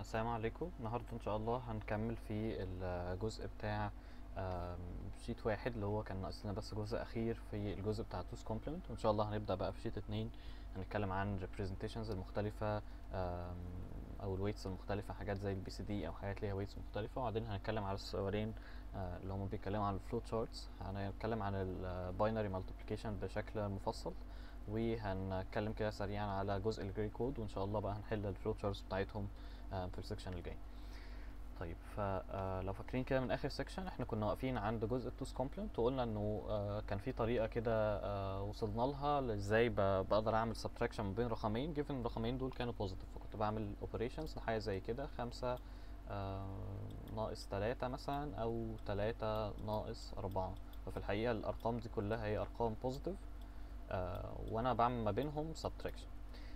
السلام عليكم النهاردة إن شاء الله هنكمل في الجزء بتاع آم، شيت واحد اللي هو كان ناقص لنا بس جزء أخير في الجزء بتاع توس كومبلمنت وإن شاء الله هنبدأ بقى في شيت اتنين هنتكلم عن representations المختلفة آم، أو الويتس المختلفة حاجات زي البي سي دي أو حاجات ليها ويتس مختلفة وبعدين هنتكلم على السؤالين آه، اللي هم بيتكلموا عن الفلو تشارتس هنتكلم عن الباينري مالتيبليكيشن بشكل مفصل وهنتكلم كده سريعا على جزء الجري كود وان شاء الله بقى هنحل الفلو تشارتس بتاعتهم آه، في السكشن الجاي طيب فلو فاكرين كده من اخر سكشن احنا كنا واقفين عند جزء التوس كومبلمنت وقلنا انه آه، كان في طريقه كده آه، وصلنا لها ازاي بقدر اعمل سبتراكشن ما بين رقمين جيفن الرقمين دول كانوا بوزيتيف فكنت بعمل اوبريشنز لحاجه زي كده خمسة آه، ناقص تلاتة مثلا او تلاتة ناقص أربعة ففي الحقيقة الأرقام دي كلها هي أرقام بوزيتيف آه، وانا بعمل ما بينهم سبتراكشن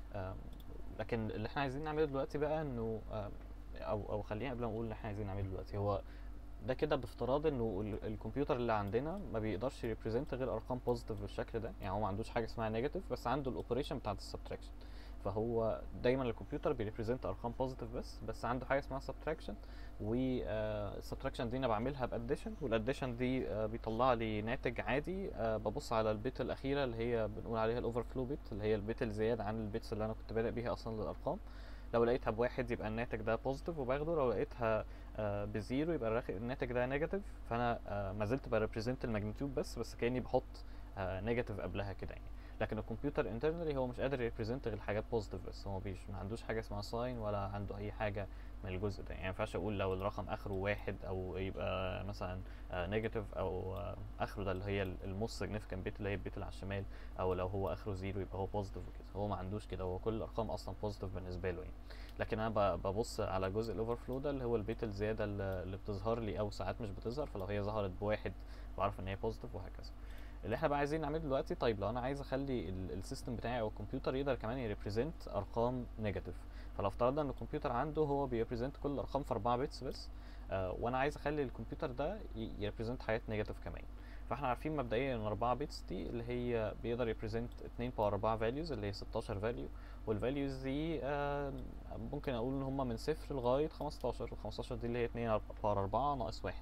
لكن اللي احنا عايزين نعمله دلوقتي بقى انه آم، او او خلينا قبل ما نقول اللي احنا عايزين نعمله دلوقتي هو ده كده بافتراض انه ال- الكمبيوتر اللي عندنا ما بيقدرش يريبريزنت غير ارقام بوزيتيف بالشكل ده يعني هو ما عندوش حاجه اسمها نيجاتيف بس عنده الاوبريشن بتاعت السبتراكشن فهو دايما الكمبيوتر بيريبريزنت ارقام بوزيتيف بس بس عنده حاجه اسمها سبتراكشن والسبتراكشن دي انا بعملها باديشن والاديشن دي آه، بيطلع لي ناتج عادي آه، ببص على البيت الاخيره اللي هي بنقول عليها الاوفر فلو بيت اللي هي البيت الزياده عن البيتس اللي انا كنت بادئ بيها اصلا للارقام لو لقيتها بواحد يبقى الناتج ده بوزيتيف وباخده لو لقيتها آه، بزيرو يبقى الرخ- الناتج ده نيجاتيف فانا آه، ما زلت بريبريزنت الماجنتيود بس بس كاني بحط نيجاتيف قبلها كده يعني لكن الكمبيوتر انترنالي هو مش قادر يريبريزنت غير حاجات بوزيتيف بس هو مش ما عندوش حاجه اسمها ساين ولا عنده اي حاجه من الجزء ده يعني ما ينفعش اقول لو الرقم اخره واحد او يبقى مثلا نيجاتيف او آه، اخره ده اللي هي الموست سيجنيفيكانت بيت اللي هي البيت اللي على الشمال او لو هو اخره زيرو يبقى هو بوزيتيف وكده هو ما عندوش كده هو كل الارقام اصلا بوزيتيف بالنسبه له يعني لكن انا ب- ببص على جزء الاوفر فلو ده اللي هو البيت الزياده اللي اللي بتظهر لي او ساعات مش بتظهر فلو هي ظهرت بواحد بعرف ان هي بوزيتيف وهكذا اللي احنا بقى عايزين نعمله دلوقتي طيب لو انا عايز اخلي ال- السيستم بتاعي او الكمبيوتر يقدر كمان يريبريزنت ارقام نيجاتيف فلو افترضنا ان الكمبيوتر عنده هو بيريبريزنت كل الارقام في 4 بيتس بس آه وانا عايز اخلي الكمبيوتر ده يريبريزنت حاجات نيجاتيف كمان فاحنا عارفين مبدئيا ان 4 بيتس دي اللي هي بيقدر يبريزنت 2 باور 4 فاليوز اللي هي 16 فاليو والفاليوز دي آه ممكن اقول ان هم من صفر لغايه 15 وال 15 دي اللي هي 2 باور 4 ناقص 1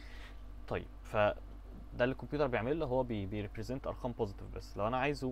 طيب ف ده اللي الكمبيوتر بيعمله هو بي بيريبريزنت ارقام بوزيتيف بس لو انا عايزه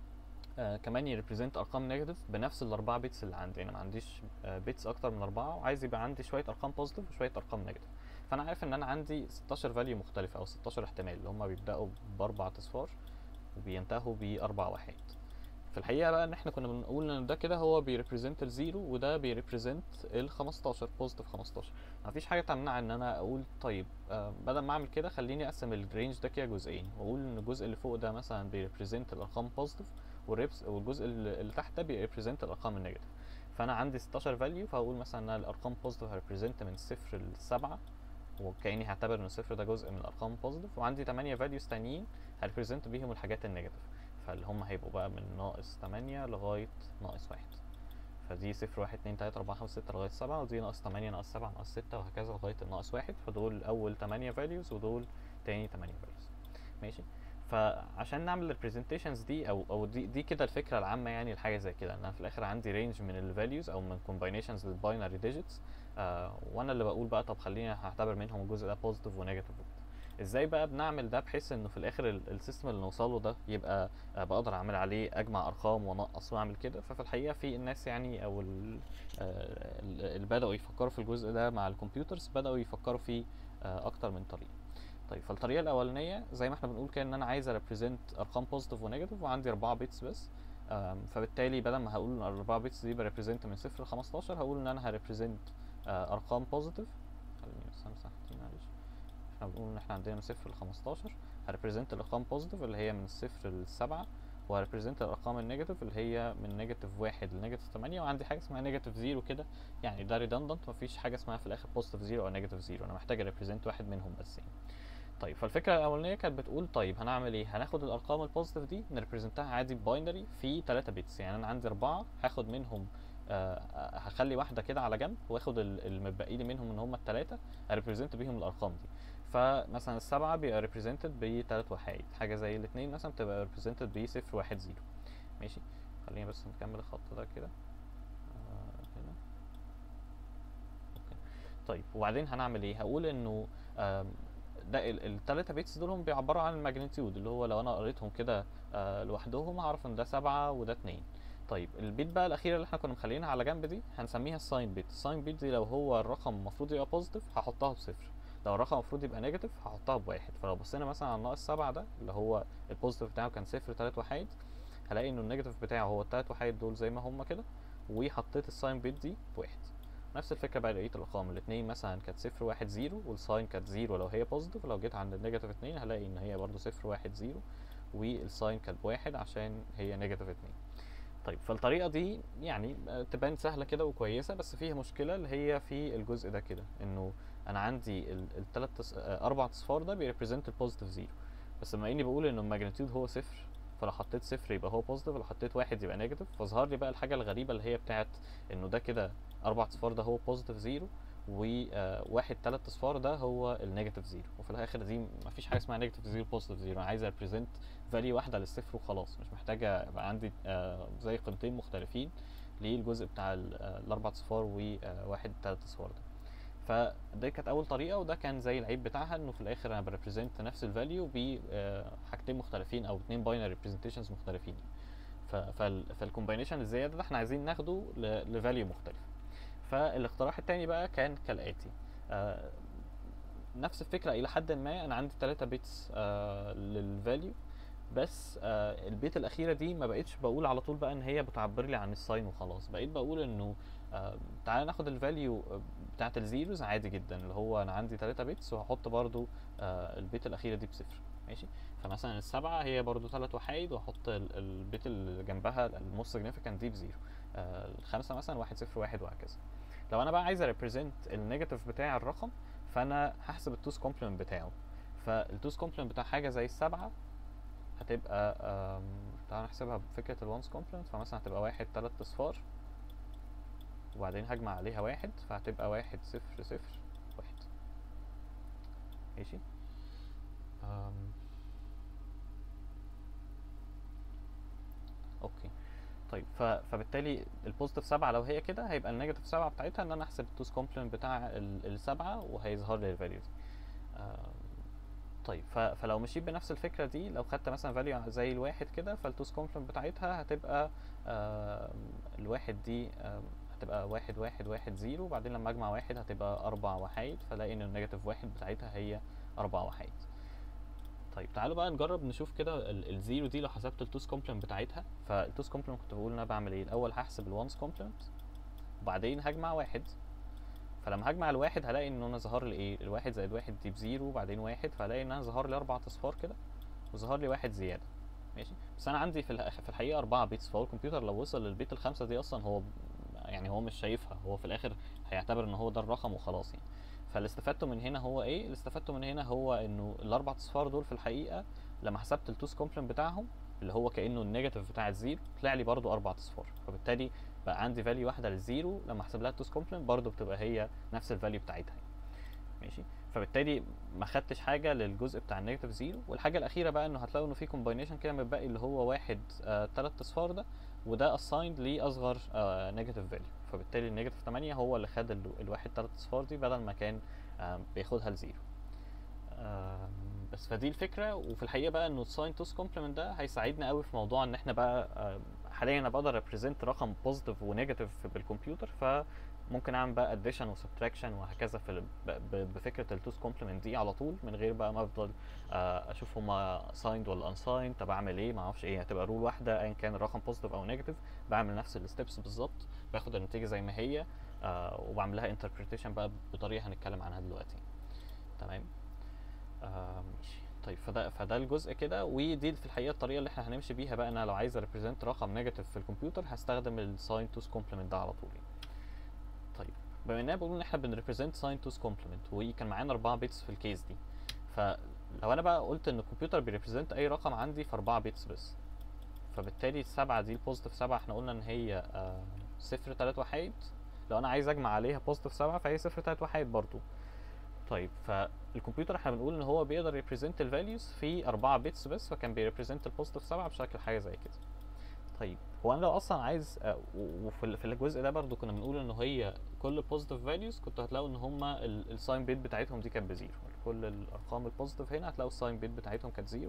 آه كمان يريبريزنت ارقام نيجاتيف بنفس الاربعه بيتس اللي عندي انا ما عنديش آه بيتس اكتر من اربعه وعايز يبقى عندي شويه ارقام بوزيتيف وشويه ارقام نيجاتيف فانا عارف ان انا عندي 16 فاليو مختلفه او 16 احتمال اللي هم بيبداوا باربع اصفار وبينتهوا باربع وحيد في الحقيقه بقى ان احنا كنا بنقول ان ده كده هو بيريبريزنت الزيرو وده بيريبريزنت ال 15 بوزيتيف 15 مفيش حاجه تمنع ان انا اقول طيب آه بدل ما اعمل كده خليني اقسم الرينج ده كده جزئين واقول ان الجزء اللي فوق ده مثلا بيريبريزنت الارقام بوزيتيف والريبس والجزء اللي اللي تحت ده بيريبريزنت الارقام النيجاتيف فانا عندي 16 فاليو فاقول مثلا ان الارقام بوزيتيف هريبريزنت من صفر لسبعة وكاني هعتبر ان الصفر ده جزء من الارقام بوزيتيف وعندي 8 فاليوز تانيين هريبريزنت بيهم الحاجات النيجاتيف فاللي هم هيبقوا بقى من ناقص 8 لغايه ناقص واحد فدي صفر واحد اتنين تلاتة أربعة خمسة ستة لغاية سبعة ودي ناقص تمانية ناقص سبعة ناقص ستة وهكذا لغاية الناقص واحد فدول أول تمانية values ودول تاني تمانية values ماشي فعشان نعمل البرزنتيشنز دي او او دي دي كده الفكره العامه يعني لحاجه زي كده ان انا في الاخر عندي رينج من الفاليوز او من كومباينيشنز للباينري ديجيتس آه وانا اللي بقول بقى طب خليني هعتبر منهم الجزء ده بوزيتيف ونيجاتيف ازاي بقى بنعمل ده بحيث انه في الاخر ال- السيستم اللي نوصله ده يبقى آه، بقدر اعمل عليه اجمع ارقام وانقص واعمل كده ففي الحقيقه في الناس يعني او ال- آه، ال- اللي بداوا يفكروا في الجزء ده مع الكمبيوترز بداوا يفكروا فيه آه، اكتر من طريقه طيب فالطريقه الاولانيه زي ما احنا بنقول كده ان انا عايز اريبريزنت ارقام بوزيتيف ونيجاتيف وعندي 4 بيتس بس آم، فبالتالي بدل ما هقول ان ال 4 بيتس دي بريبريزنت من 0 ل 15 هقول ان انا هريبريزنت ارقام بوزيتيف خليني بس امسح دي معلش احنا بنقول ان احنا عندنا من 0 ل 15 هريبريزنت الارقام بوزيتيف اللي هي من 0 ل 7 وهريبريزنت الارقام النيجاتيف اللي هي من نيجاتيف 1 لنيجاتيف 8 وعندي حاجه اسمها نيجاتيف 0 كده يعني ده ريدندنت مفيش حاجه اسمها في الاخر بوزيتيف 0 او نيجاتيف 0 انا محتاج اريبريزنت واحد منهم بس يعني طيب فالفكره الاولانيه كانت بتقول طيب هنعمل ايه هناخد الارقام البوزيتيف دي نريبريزنتها عادي باينري في 3 بيتس يعني انا عندي اربعه هاخد منهم آه هخلي واحده كده على جنب واخد ال- المتبقي لي منهم ان هم الثلاثه اريبريزنت بيهم الارقام دي فمثلا السبعه بيبقى ريبريزنتد بثلاث وحايد حاجه زي الاثنين مثلا بتبقى ريبريزنتد ب 0 1 0 ماشي خلينا بس نكمل الخط ده كده آه هنا طيب وبعدين هنعمل ايه هقول انه آم، ده الثلاثة بيتس دول هم بيعبروا عن الماجنتيود اللي هو لو انا قريتهم كده آه، لوحدهم هعرف ان ده سبعة وده اتنين طيب البيت بقى الاخيره اللي احنا كنا مخلينها على جنب دي هنسميها الساين بيت الساين بيت دي لو هو الرقم المفروض يبقى بوزيتيف هحطها بصفر لو الرقم المفروض يبقى نيجاتيف هحطها بواحد فلو بصينا مثلا على الناقص سبعة ده اللي هو البوزيتيف بتاعه كان صفر تلات وحيد هلاقي انه النيجاتيف بتاعه هو التلات وحيد دول زي ما هما كده وحطيت الساين بيت دي بواحد نفس الفكره بقى لقيت الارقام الاثنين مثلا كانت صفر واحد زيرو والساين كانت زيرو لو هي بوزيتيف ولو جيت عند النيجاتيف اتنين هلاقي ان هي برضو صفر واحد زيرو والساين كانت بواحد عشان هي نيجاتيف اتنين طيب فالطريقه دي يعني آه، تبان سهله كده وكويسه بس فيها مشكله اللي هي في الجزء ده كده انه انا عندي الثلاث تص... آه، اربع اصفار ده بيريبريزنت البوزيتيف زيرو بس بما اني بقول انه الماجنتيود هو صفر فلو حطيت صفر يبقى هو بوزيتيف لو حطيت واحد يبقى نيجاتيف فظهر لي بقى الحاجه الغريبه اللي هي بتاعت انه ده كده اربع اصفار ده هو بوزيتيف زيرو وواحد تلات اصفار ده هو النيجاتيف زيرو وفي الاخر دي مفيش حاجه اسمها نيجاتيف زيرو بوزيتيف زيرو انا عايز اريبريزنت فاليو واحده للصفر وخلاص مش محتاجه يبقى عندي آه، زي قيمتين مختلفين للجزء بتاع ال- آه، الاربع اصفار وواحد تلات اصفار ده فده كانت اول طريقه وده كان زي العيب بتاعها انه في الاخر انا بريبريزنت نفس الفاليو بحاجتين مختلفين او اتنين باينري ريبريزنتيشنز مختلفين ف- فال- فالكومباينيشن الزياده ده احنا عايزين ناخده لفاليو مختلف فالاقتراح التاني بقى كان كالاتي آه نفس الفكره الى حد ما انا عندي 3 بيتس آه للفاليو بس آه البيت الاخيره دي ما بقتش بقول على طول بقى ان هي بتعبر لي عن الساين وخلاص بقيت بقول انه آه تعالى ناخد الفاليو بتاعت الزيروز عادي جدا اللي هو انا عندي 3 بيتس وهحط برضو آه البيت الاخيره دي بصفر ماشي فمثلا السبعة هي برضو تلات وحيد واحط ال- البيت اللي جنبها الموست سيجنيفيكانت دي بزيرو آه الخمسة مثلا واحد صفر واحد وهكذا لو انا بقى عايز اريبريزنت النيجاتيف بتاع الرقم فانا هحسب التوز كومبلمنت بتاعه فالتوز كومبلمنت بتاع حاجه زي السبعه هتبقى آم، تعالى نحسبها بفكره الوانس كومبلمنت فمثلا هتبقى واحد تلات اصفار وبعدين هجمع عليها واحد فهتبقى واحد صفر صفر واحد ماشي آم، اوكي طيب ف... فبالتالي البوزيتيف سبعة لو هي كده هيبقى النيجاتيف سبعة بتاعتها ان انا احسب التوز كومبلمنت بتاع ال- السبعة وهيظهر لي الفاليو دي آم، طيب ف... فلو مشيت بنفس الفكرة دي لو خدت مثلا فاليو زي الواحد كده فالتوز كومبلمنت بتاعتها هتبقى آم، الواحد دي آم، هتبقى واحد واحد واحد زيرو وبعدين لما اجمع واحد هتبقى اربع وحيد فلاقي ان النيجاتيف واحد بتاعتها هي اربع وحيد طيب تعالوا بقى نجرب نشوف كده ال- الزيرو دي لو حسبت التوز كومبلمنت بتاعتها فالتوز كومبلمنت كنت بقول ان انا بعمل ايه الاول هحسب الوانس كومبلمنت وبعدين هجمع واحد فلما هجمع الواحد هلاقي ان انا ظهر لي ايه الواحد زائد واحد دي بزيرو وبعدين واحد فهلاقي ان انا ظهر لي اربع اصفار كده وظهر لي واحد زياده ماشي بس انا عندي في الح- في الحقيقه اربعه بيتس فهو الكمبيوتر لو وصل للبيت الخامسه دي اصلا هو يعني هو مش شايفها هو في الاخر هيعتبر ان هو ده الرقم وخلاص يعني فاللي استفدته من هنا هو ايه اللي استفدته من هنا هو انه الاربع اصفار دول في الحقيقه لما حسبت التوز كومبلمنت بتاعهم اللي هو كانه النيجاتيف بتاع الزيرو طلع لي برضو اربع اصفار فبالتالي بقى عندي فاليو واحده للزيرو لما احسب لها التوز كومبلمنت برضو بتبقى هي نفس الفاليو بتاعتها ماشي فبالتالي ما خدتش حاجه للجزء بتاع النيجاتيف زيرو والحاجه الاخيره بقى انه هتلاقوا انه في كومباينيشن كده متبقي اللي هو واحد آه تلات اصفار ده وده اسايند لاصغر آه نيجاتيف فاليو فبالتالي النيجاتيف 8 هو اللي خد ال- الواحد تلات اصفار دي بدل ما كان آه بياخدها لزيرو آم، بس فدي الفكره وفي الحقيقه بقى انه الساين توز كومبلمنت ده هيساعدنا قوي في موضوع ان احنا بقى آم، حاليا انا بقدر ريبريزنت رقم بوزيتيف ونيجاتيف بالكمبيوتر فممكن اعمل بقى اديشن وسبتراكشن وهكذا في ال- ب- ب- بفكره التوز كومبلمنت دي على طول من غير بقى ما افضل آه، اشوف هما سايند ولا انسايند طب اعمل ايه ما اعرفش ايه هتبقى رول واحده ايا كان الرقم بوزيتيف او نيجاتيف بعمل نفس الستبس بالظبط باخد النتيجه زي ما هي آه، وبعمل لها انتربريتيشن بقى بطريقه هنتكلم عنها دلوقتي تمام آه ماشي طيب فده فده الجزء كده ودي في الحقيقه الطريقه اللي احنا هنمشي بيها بقى انا لو عايز اريبريزنت رقم نيجاتيف في الكمبيوتر هستخدم الساين توز كومبلمنت ده على طول يعني. طيب بما اننا بقول ان احنا بنريبريزنت ساين توز كومبلمنت وكان معانا 4 بيتس في الكيس دي فلو انا بقى قلت ان الكمبيوتر بيريبريزنت اي رقم عندي في 4 بيتس بس فبالتالي السبعة دي البوزيتيف سبعة احنا قلنا ان هي آه، صفر تلات وحيد لو انا عايز اجمع عليها بوزيتيف سبعة فهي صفر تلات وحيد برضو طيب فالكمبيوتر احنا بنقول ان هو بيقدر يبريزنت الفاليوز في 4 بيتس بس فكان بيريبريزنت البوزيتيف 7 بشكل حاجه زي كده طيب هو انا لو اصلا عايز آه، و- وفي ال- في الجزء ده برضو كنا بنقول ان هي كل بوزيتيف فاليوز كنتوا هتلاقوا ان هما الساين بيت بتاعتهم دي كانت بزيرو كل الارقام البوزيتيف هنا هتلاقوا الساين بيت بتاعتهم كانت زيرو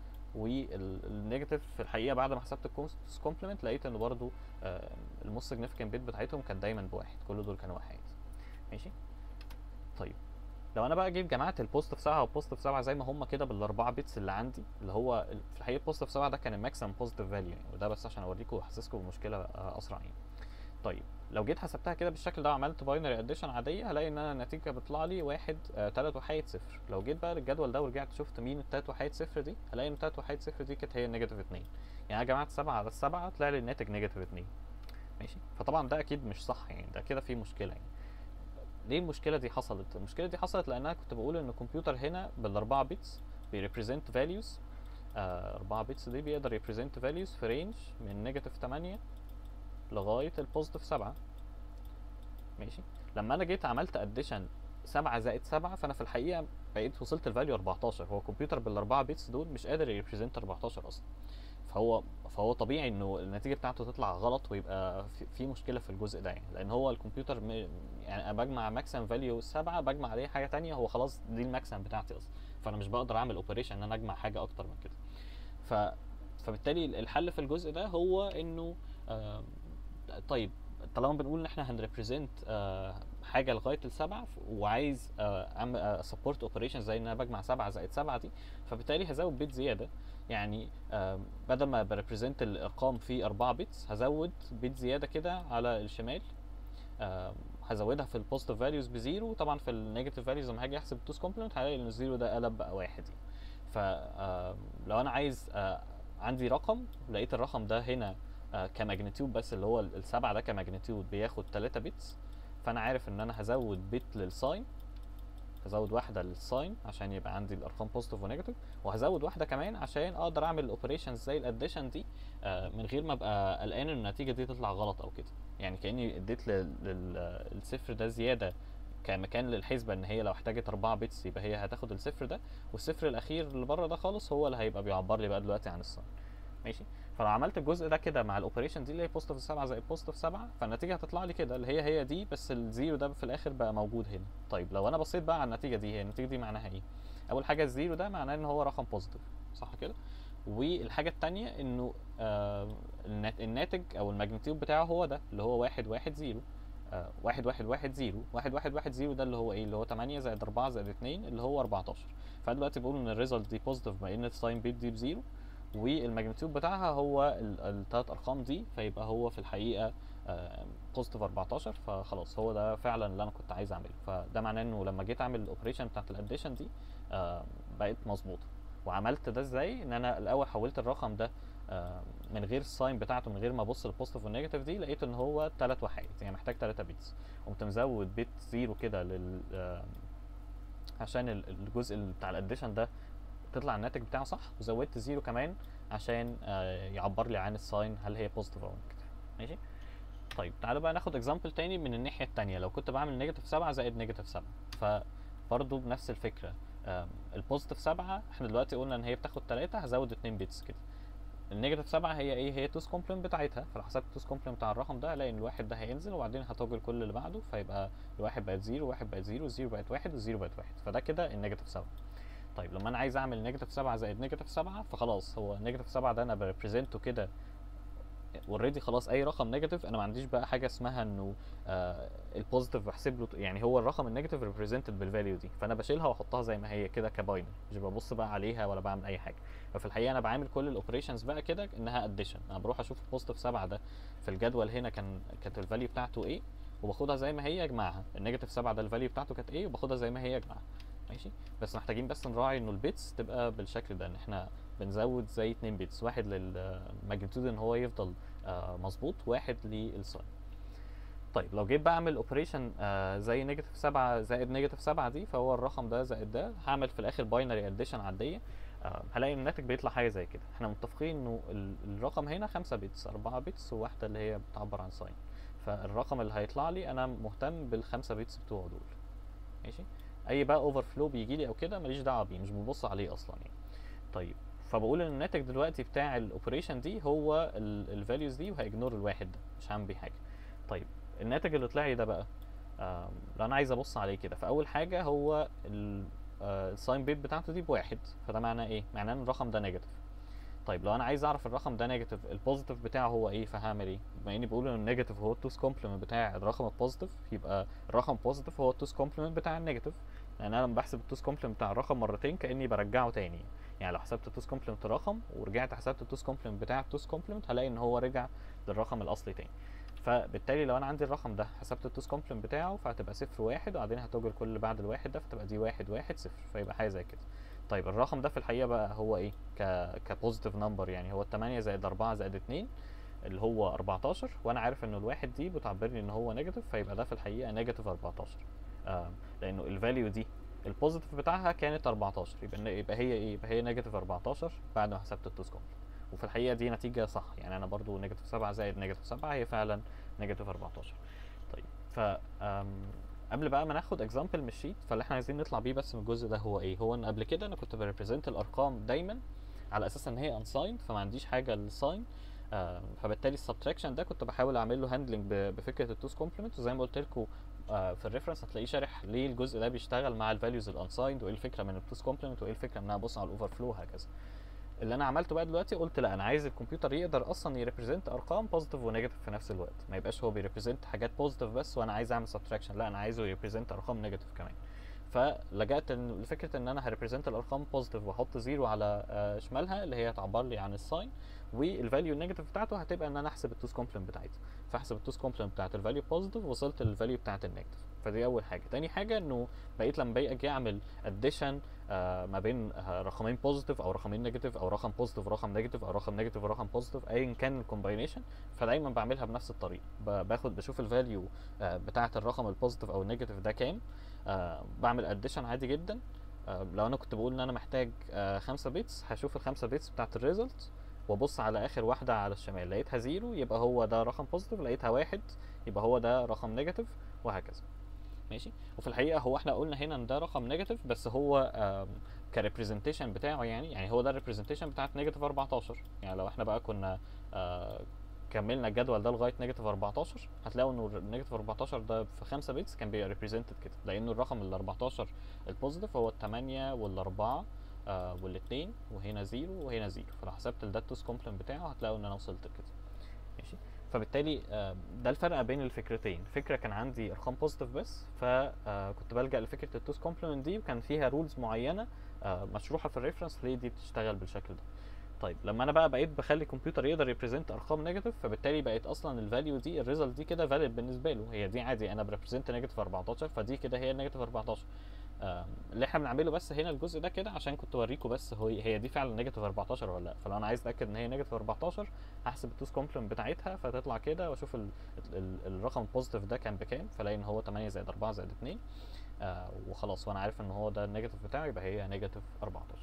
والنيجاتيف في الحقيقه بعد ما حسبت الكومبلمنت كومبلمنت لقيت ان برضو آه، الموست سيجنيفيكانت بيت بتاعتهم كانت دايما بواحد كل دول كانوا واحد ماشي طيب لو انا بقى جيت جمعت البوزيتيف 7 والبوزيتيف 7 زي ما هم كده بالاربعه بيتس اللي عندي اللي هو ال- في الحقيقه البوزيتيف 7 ده كان الماكسيمم بوزيتيف فاليو يعني وده بس عشان اوريكم واحسسكم بالمشكله آه، اسرع يعني طيب لو جيت حسبتها كده بالشكل ده وعملت باينري اديشن عاديه هلاقي ان انا النتيجه بتطلع لي واحد آه تلات وحيد صفر لو جيت بقى للجدول ده ورجعت شفت مين التلات وحيد صفر دي هلاقي ان التلات وحيد صفر دي كانت هي النيجاتيف اتنين يعني انا جمعت سبعة على السبعة طلع لي الناتج نيجاتيف اتنين ماشي فطبعا ده اكيد مش صح يعني ده كده في مشكله يعني ليه المشكله دي حصلت المشكله دي حصلت لان انا كنت بقول ان الكمبيوتر هنا بالاربعه بيتس بيريبريزنت فاليوز آه 4 بيتس دي بيقدر يبريزنت فاليوز في رينج من نيجاتيف 8 لغايه البوزيتيف 7 ماشي لما انا جيت عملت اديشن 7 زائد 7 فانا في الحقيقه بقيت وصلت الفاليو 14 هو الكمبيوتر بالاربعه بيتس دول مش قادر يريبريزنت 14 اصلا فهو فهو طبيعي انه النتيجه بتاعته تطلع غلط ويبقى في, في مشكله في الجزء ده يعني لان هو الكمبيوتر م... يعني انا بجمع ماكسيمم فاليو 7 بجمع عليه حاجه تانية هو خلاص دي الماكسيمم بتاعتي اصلا فانا مش بقدر اعمل اوبريشن ان انا اجمع حاجه اكتر من كده ف فبالتالي الحل في الجزء ده هو انه آم، طيب طالما بنقول ان احنا هنريبريزنت حاجه لغايه السبعه ف- وعايز آه، اعمل سبورت اوبريشن زي ان انا بجمع سبعه زائد سبعه دي فبالتالي هزود بيت زياده يعني آم، بدل ما بريبريزنت الارقام في 4 بيتس هزود بيت زياده كده على الشمال آم، هزودها في البوزيتيف فاليوز بزيرو طبعا في النيجاتيف فاليوز لما هاجي احسب التوز كومبلمنت هلاقي ان الزيرو ده قلب بقى واحد يعني فلو انا عايز آه، عندي رقم لقيت الرقم ده هنا آه، كماجنتيود بس اللي هو ال- السبعة ده كماجنتيود بياخد 3 بيتس فانا عارف ان انا هزود بيت للساين هزود واحدة للساين عشان يبقى عندي الارقام بوزيتيف ونيجاتيف وهزود واحدة كمان عشان اقدر اعمل الاوبريشنز زي الاديشن دي آه، من غير ما ابقى قلقان ان النتيجة دي تطلع غلط او كده يعني كاني اديت لل- لل- للصفر ده زيادة كمكان للحسبة ان هي لو احتاجت 4 بيتس يبقى هي هتاخد الصفر ده والصفر الاخير اللي بره ده خالص هو اللي هيبقى بيعبر لي بقى دلوقتي عن الساين ماشي فلو عملت الجزء ده كده مع الاوبريشن دي اللي هي بوزيتيف 7 زائد بوزيتيف 7 فالنتيجه هتطلع لي كده اللي هي هي دي بس الزيرو ده في الاخر بقى موجود هنا طيب لو انا بصيت بقى على النتيجه دي هي النتيجه دي معناها ايه اول حاجه الزيرو ده معناه ان هو رقم بوزيتيف صح كده والحاجه التانية انه آه النات- الناتج او الماجنتيود بتاعه هو ده اللي هو واحد واحد زيرو آه واحد واحد واحد زيرو واحد واحد واحد زيرو ده اللي هو ايه اللي هو 8 زائد 4 زائد 2 اللي هو 14 فانا دلوقتي بقول ان الريزلت دي بوزيتيف بما ان الساين بيت دي بزيرو والماجنتيود بتاعها هو الثلاث ارقام دي فيبقى هو في الحقيقه بوزيتيف 14 فخلاص هو ده فعلا اللي انا كنت عايز اعمله فده معناه انه لما جيت اعمل الاوبريشن بتاعت الاديشن دي آه، بقت مظبوطه وعملت ده ازاي ان انا الاول حولت الرقم ده آه، من غير الساين بتاعته من غير ما ابص للبوزيتيف والنيجاتيف دي لقيت ان هو ثلاث وحيد يعني محتاج 3 بيتس قمت مزود بيت زيرو كده لل آه، عشان ال- الجزء اللي بتاع الاديشن ده تطلع الناتج بتاعه صح وزودت زيرو كمان عشان آه، يعبر لي عن الساين هل هي بوزيتيف او نيجاتيف ماشي طيب تعالوا بقى ناخد اكزامبل تاني من الناحيه التانية لو كنت بعمل نيجاتيف 7 زائد نيجاتيف 7 فبرضه بنفس الفكره آم، البوزيتيف 7 احنا دلوقتي قلنا ان هي بتاخد 3 هزود 2 بيتس كده النيجاتيف 7 هي ايه هي توز كومبلمنت بتاعتها فلو حسبت التوز كومبلمنت بتاع الرقم ده هلاقي ان الواحد ده هينزل وبعدين هتوجل كل اللي بعده فيبقى الواحد بقت زيرو واحد بقت زيرو الزيرو بقت واحد والزيرو بقت واحد فده كده النيجاتيف 7 طيب لما انا عايز اعمل نيجاتيف 7 زائد نيجاتيف 7 فخلاص هو نيجاتيف 7 ده انا بريبريزنته كده اوريدي خلاص اي رقم نيجاتيف انا ما عنديش بقى حاجه اسمها انه آه البوزيتيف بحسب له يعني هو الرقم النيجاتيف ريبريزنتد بالفاليو دي فانا بشيلها واحطها زي ما هي كده كباينر مش ببص بقى عليها ولا بعمل اي حاجه ففي الحقيقه انا بعمل كل الاوبريشنز بقى كده انها اديشن انا بروح اشوف البوزيتيف 7 ده في الجدول هنا كان كانت الفاليو بتاعته ايه وباخدها زي ما هي اجمعها النيجاتيف 7 ده الفاليو بتاعته كانت ايه وباخدها زي ما هي اجمعها ماشي بس محتاجين بس نراعي انه البيتس تبقى بالشكل ده ان احنا بنزود زي 2 بيتس واحد للماجنتيود ان هو يفضل آه مظبوط واحد للساين طيب لو جيت بقى اعمل اوبريشن آه زي نيجاتيف 7 زائد نيجاتيف 7 دي فهو الرقم ده زائد ده هعمل في الاخر باينري اديشن عاديه آه هلاقي الناتج بيطلع حاجه زي كده احنا متفقين انه ال- الرقم هنا 5 بيتس 4 بيتس وواحده اللي هي بتعبر عن ساين فالرقم اللي هيطلع لي انا مهتم بالخمسه بيتس بتوعه دول ماشي اي بقى اوفر فلو بيجي لي او كده ماليش دعوه بيه مش ببص عليه اصلا يعني طيب فبقول ان الناتج دلوقتي بتاع الاوبريشن دي هو الفاليوز دي وهيجنور الواحد ده مش هعمل بيه حاجه طيب الناتج اللي طلع لي ده بقى آم، لو انا عايز ابص عليه كده فاول حاجه هو الساين بيت بتاعته دي بواحد فده معناه ايه معناه ان الرقم ده نيجاتيف طيب لو انا عايز اعرف الرقم ده نيجاتيف البوزيتيف بتاعه هو ايه فهعمل ايه بما اني بقول ان النيجاتيف هو التوس كومبلمنت بتاع الرقم البوزيتيف يبقى الرقم بوزيتيف هو التوس كومبلمنت بتاع النيجاتيف لان انا لما بحسب التوس كومبلمنت بتاع الرقم مرتين كاني برجعه تاني يعني لو حسبت التوس كومبلمنت رقم ورجعت حسبت التوس كومبلمنت بتاع التوس كومبلمنت هلاقي ان هو رجع للرقم الاصلي تاني فبالتالي لو انا عندي الرقم ده حسبت التوس كومبلمنت بتاعه فهتبقى صفر واحد وبعدين هتوجد كل اللي بعد الواحد ده فتبقى دي واحد واحد صفر فيبقى حاجه زي كده طيب الرقم ده في الحقيقه بقى هو ايه ك كبوزيتيف نمبر يعني هو 8 زائد 4 زائد 2 اللي هو 14 وانا عارف ان الواحد دي بتعبر لي ان هو نيجاتيف فيبقى ده في الحقيقه نيجاتيف 14 آم، لانه الفاليو دي البوزيتيف بتاعها كانت 14 يبقى يبقى هي ايه يبقى هي نيجاتيف 14 بعد ما حسبت التوس كومبلمنت وفي الحقيقه دي نتيجه صح يعني انا برضو نيجاتيف 7 زائد نيجاتيف 7 هي فعلا نيجاتيف 14 طيب ف آم، قبل بقى ما ناخد اكزامبل من الشيت فاللي احنا عايزين نطلع بيه بس من الجزء ده هو ايه هو ان قبل كده انا كنت بريبريزنت الارقام دايما على اساس ان هي unsigned فما عنديش حاجه للساين آه فبالتالي السبتراكشن ده كنت بحاول اعمل له هاندلنج بفكره التوس كومبلمنت وزي ما قلت لكم آه في الريفرنس هتلاقيه شارح ليه الجزء ده بيشتغل مع الفاليوز الانسايند وايه الفكره من التوس كومبلمنت وايه الفكره من ان انا ابص على الاوفر فلو وهكذا اللي انا عملته بقى دلوقتي قلت لا انا عايز الكمبيوتر يقدر اصلا يريبريزنت ارقام بوزيتيف ونيجاتيف في نفس الوقت ما يبقاش هو بيريبريزنت حاجات بوزيتيف بس وانا عايز اعمل سبتراكشن لا انا عايزه يريبريزنت ارقام نيجاتيف كمان فلجأت إن- لفكره ان انا هريبريزنت الارقام بوزيتيف واحط زيرو على آه، شمالها اللي هي تعبر لي عن الساين والفاليو النيجاتيف بتاعته هتبقى ان انا احسب التوس كومبلمنت بتاعتها فاحسب التوس كومبلمنت بتاعت الفاليو بوزيتيف وصلت للفاليو بتاعت النيجاتيف فدي اول حاجه تاني حاجه انه بقيت لما باجي اجي اعمل اديشن ما بين آه، رقمين بوزيتيف او رقمين نيجاتيف او رقم بوزيتيف ورقم نيجاتيف او رقم نيجاتيف ورقم بوزيتيف ايا كان الكومباينيشن فدايما بعملها بنفس الطريقه ب- باخد بشوف الفاليو بتاعه الرقم البوزيتيف او النيجاتيف ده كام آه، بعمل اديشن عادي جدا آه، لو انا كنت بقول ان انا محتاج آه، خمسة بيتس هشوف الخمسة بيتس بتاعت الريزلت وابص على اخر واحده على الشمال لقيتها زيرو يبقى هو ده رقم بوزيتيف لقيتها واحد يبقى هو ده رقم نيجاتيف وهكذا ماشي وفي الحقيقه هو احنا قلنا هنا ان ده رقم نيجاتيف بس هو كريبريزنتيشن بتاعه يعني يعني هو ده الريبريزنتيشن بتاعت نيجاتيف 14 يعني لو احنا بقى كنا آه، كملنا الجدول ده لغايه نيجاتيف 14 هتلاقوا انه النيجاتيف 14 ده في 5 بيتس كان بيبقى ريبريزنتد كده لانه الرقم ال 14 البوزيتيف هو ال 8 وال 4 آه والاثنين وهنا زيرو وهنا زيرو فلو حسبت الداتوس كومبلمنت بتاعه هتلاقوا ان انا وصلت لكده ماشي فبالتالي آه، ده الفرق بين الفكرتين فكره كان عندي ارقام بوزيتيف بس فكنت بلجا لفكره التوس كومبلمنت دي وكان فيها رولز معينه آه، مشروحه في الريفرنس ليه دي بتشتغل بالشكل ده طيب لما انا بقى بقيت بخلي الكمبيوتر يقدر يبريزنت ارقام نيجاتيف فبالتالي بقت اصلا الفاليو دي الريزلت دي كده فاليد بالنسبه له هي دي عادي انا بريبريزنت نيجاتيف 14 فدي كده هي النيجاتيف 14 آم، اللي احنا بنعمله بس هنا الجزء ده كده عشان كنت اوريكم بس هو هي دي فعلا نيجاتيف 14 ولا لا فلو انا عايز اتاكد ان هي نيجاتيف 14 هحسب التوس كومبلمنت بتاعتها فتطلع كده واشوف ال ال الرقم البوزيتيف ده كان بكام فلاقي ان هو 8 زائد 4 زائد 2 آه وخلاص وانا عارف ان هو ده النيجاتيف بتاعه يبقى هي نيجاتيف 14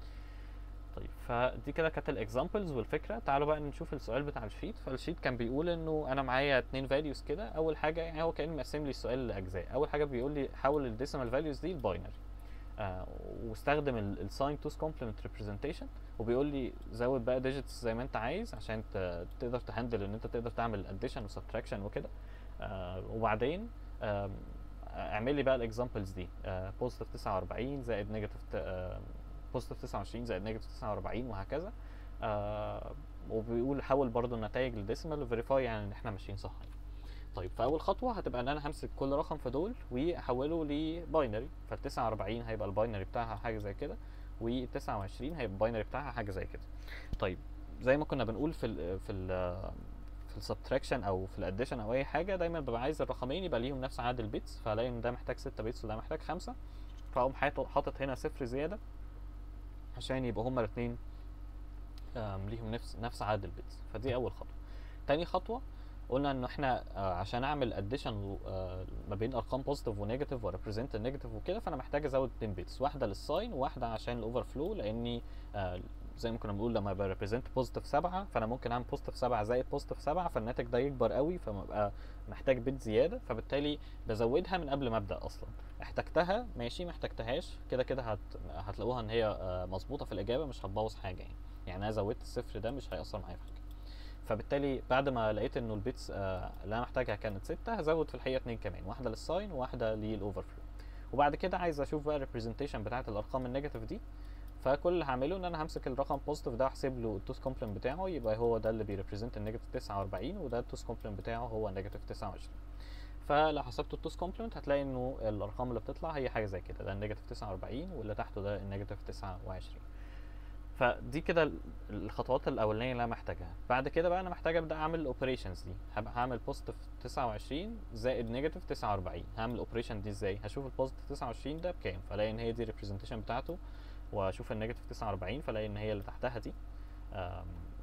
طيب فدي كده كانت الاكزامبلز والفكره تعالوا بقى نشوف السؤال بتاع الشيت فالشيت كان بيقول انه انا معايا اتنين فاليوز كده اول حاجه يعني هو كان مقسم لي السؤال لاجزاء اول حاجه بيقول لي حول الديسيمال فاليوز دي لباينري آه واستخدم الساين توس كومبلمنت ريبريزنتيشن وبيقول لي زود بقى ديجيتس زي ما انت عايز عشان ت- تقدر تهندل ان انت تقدر تعمل اديشن وسبتراكشن وكده آه وبعدين آم، اعمل لي بقى الاكزامبلز دي بوزيتيف 49 زائد نيجاتيف بوزيتيف 29 زائد نيجاتيف 49 وهكذا آه وبيقول حول برضو النتائج للديسيمال وفيريفاي يعني ان احنا ماشيين صح يعني. طيب فاول خطوه هتبقى ان انا همسك كل رقم في دول واحوله لباينري فال 49 هيبقى الباينري بتاعها حاجه زي كده وال 29 هيبقى الباينري بتاعها حاجه زي كده طيب زي ما كنا بنقول في ال في ال في السبتراكشن او في الاديشن او اي حاجه دايما ببقى عايز الرقمين يبقى ليهم نفس عدد البيتس فالاقي ان ده محتاج 6 بيتس وده محتاج 5 فاقوم حاطط حاطط هنا صفر زياده عشان يبقى هما الاثنين ليهم نفس نفس عدد البيتس فدي اول خطوه تاني خطوه قلنا ان احنا آه، عشان اعمل اديشن ما بين ارقام بوزيتيف ونيجاتيف وريبريزنت النيجاتيف وكده فانا محتاج ازود 2 بيتس واحده للساين وواحده عشان الاوفر فلو لاني آه، زي ما كنا بنقول لما بريبريزنت بوزيتيف 7 فانا ممكن اعمل بوزيتيف 7 زائد بوزيتيف 7 فالناتج ده يكبر قوي فببقى محتاج بيت زياده فبالتالي بزودها من قبل ما ابدا اصلا احتجتها ماشي ما احتجتهاش كده كده هت... هتلاقوها ان هي آه، مظبوطه في الاجابه مش هتبوظ حاجه يعني يعني انا زودت الصفر ده مش هيأثر معايا في حاجه فبالتالي بعد ما لقيت انه البيتس آه، اللي انا محتاجها كانت ستة هزود في الحقيقه اتنين كمان واحده للساين وواحده للاوفر فلو وبعد كده عايز اشوف بقى الريبريزنتيشن بتاعت الارقام النيجاتيف دي فكل اللي هعمله ان انا همسك الرقم بوزيتيف ده واحسب له التوس كومبلمنت بتاعه يبقى هو ده اللي بيريبريزنت النيجاتيف 49 وده التوس كومبلمنت بتاعه هو نيجاتيف 29 فلو حسبت التوس كومبلمنت هتلاقي انه الارقام اللي بتطلع هي حاجه زي كده ده النيجاتيف 49 واللي تحته ده النيجاتيف 29 فدي كده ال- الخطوات الاولانيه اللي انا محتاجها بعد كده بقى انا محتاج ابدا اعمل الاوبريشنز دي هبقى هعمل بوزيتيف 29 زائد نيجاتيف 49 هعمل الاوبريشن دي ازاي هشوف البوزيتيف 29 ده بكام فالاقي ان هي دي الريبريزنتيشن بتاعته واشوف النيجاتيف 49 فالاقي ان هي اللي تحتها دي أم،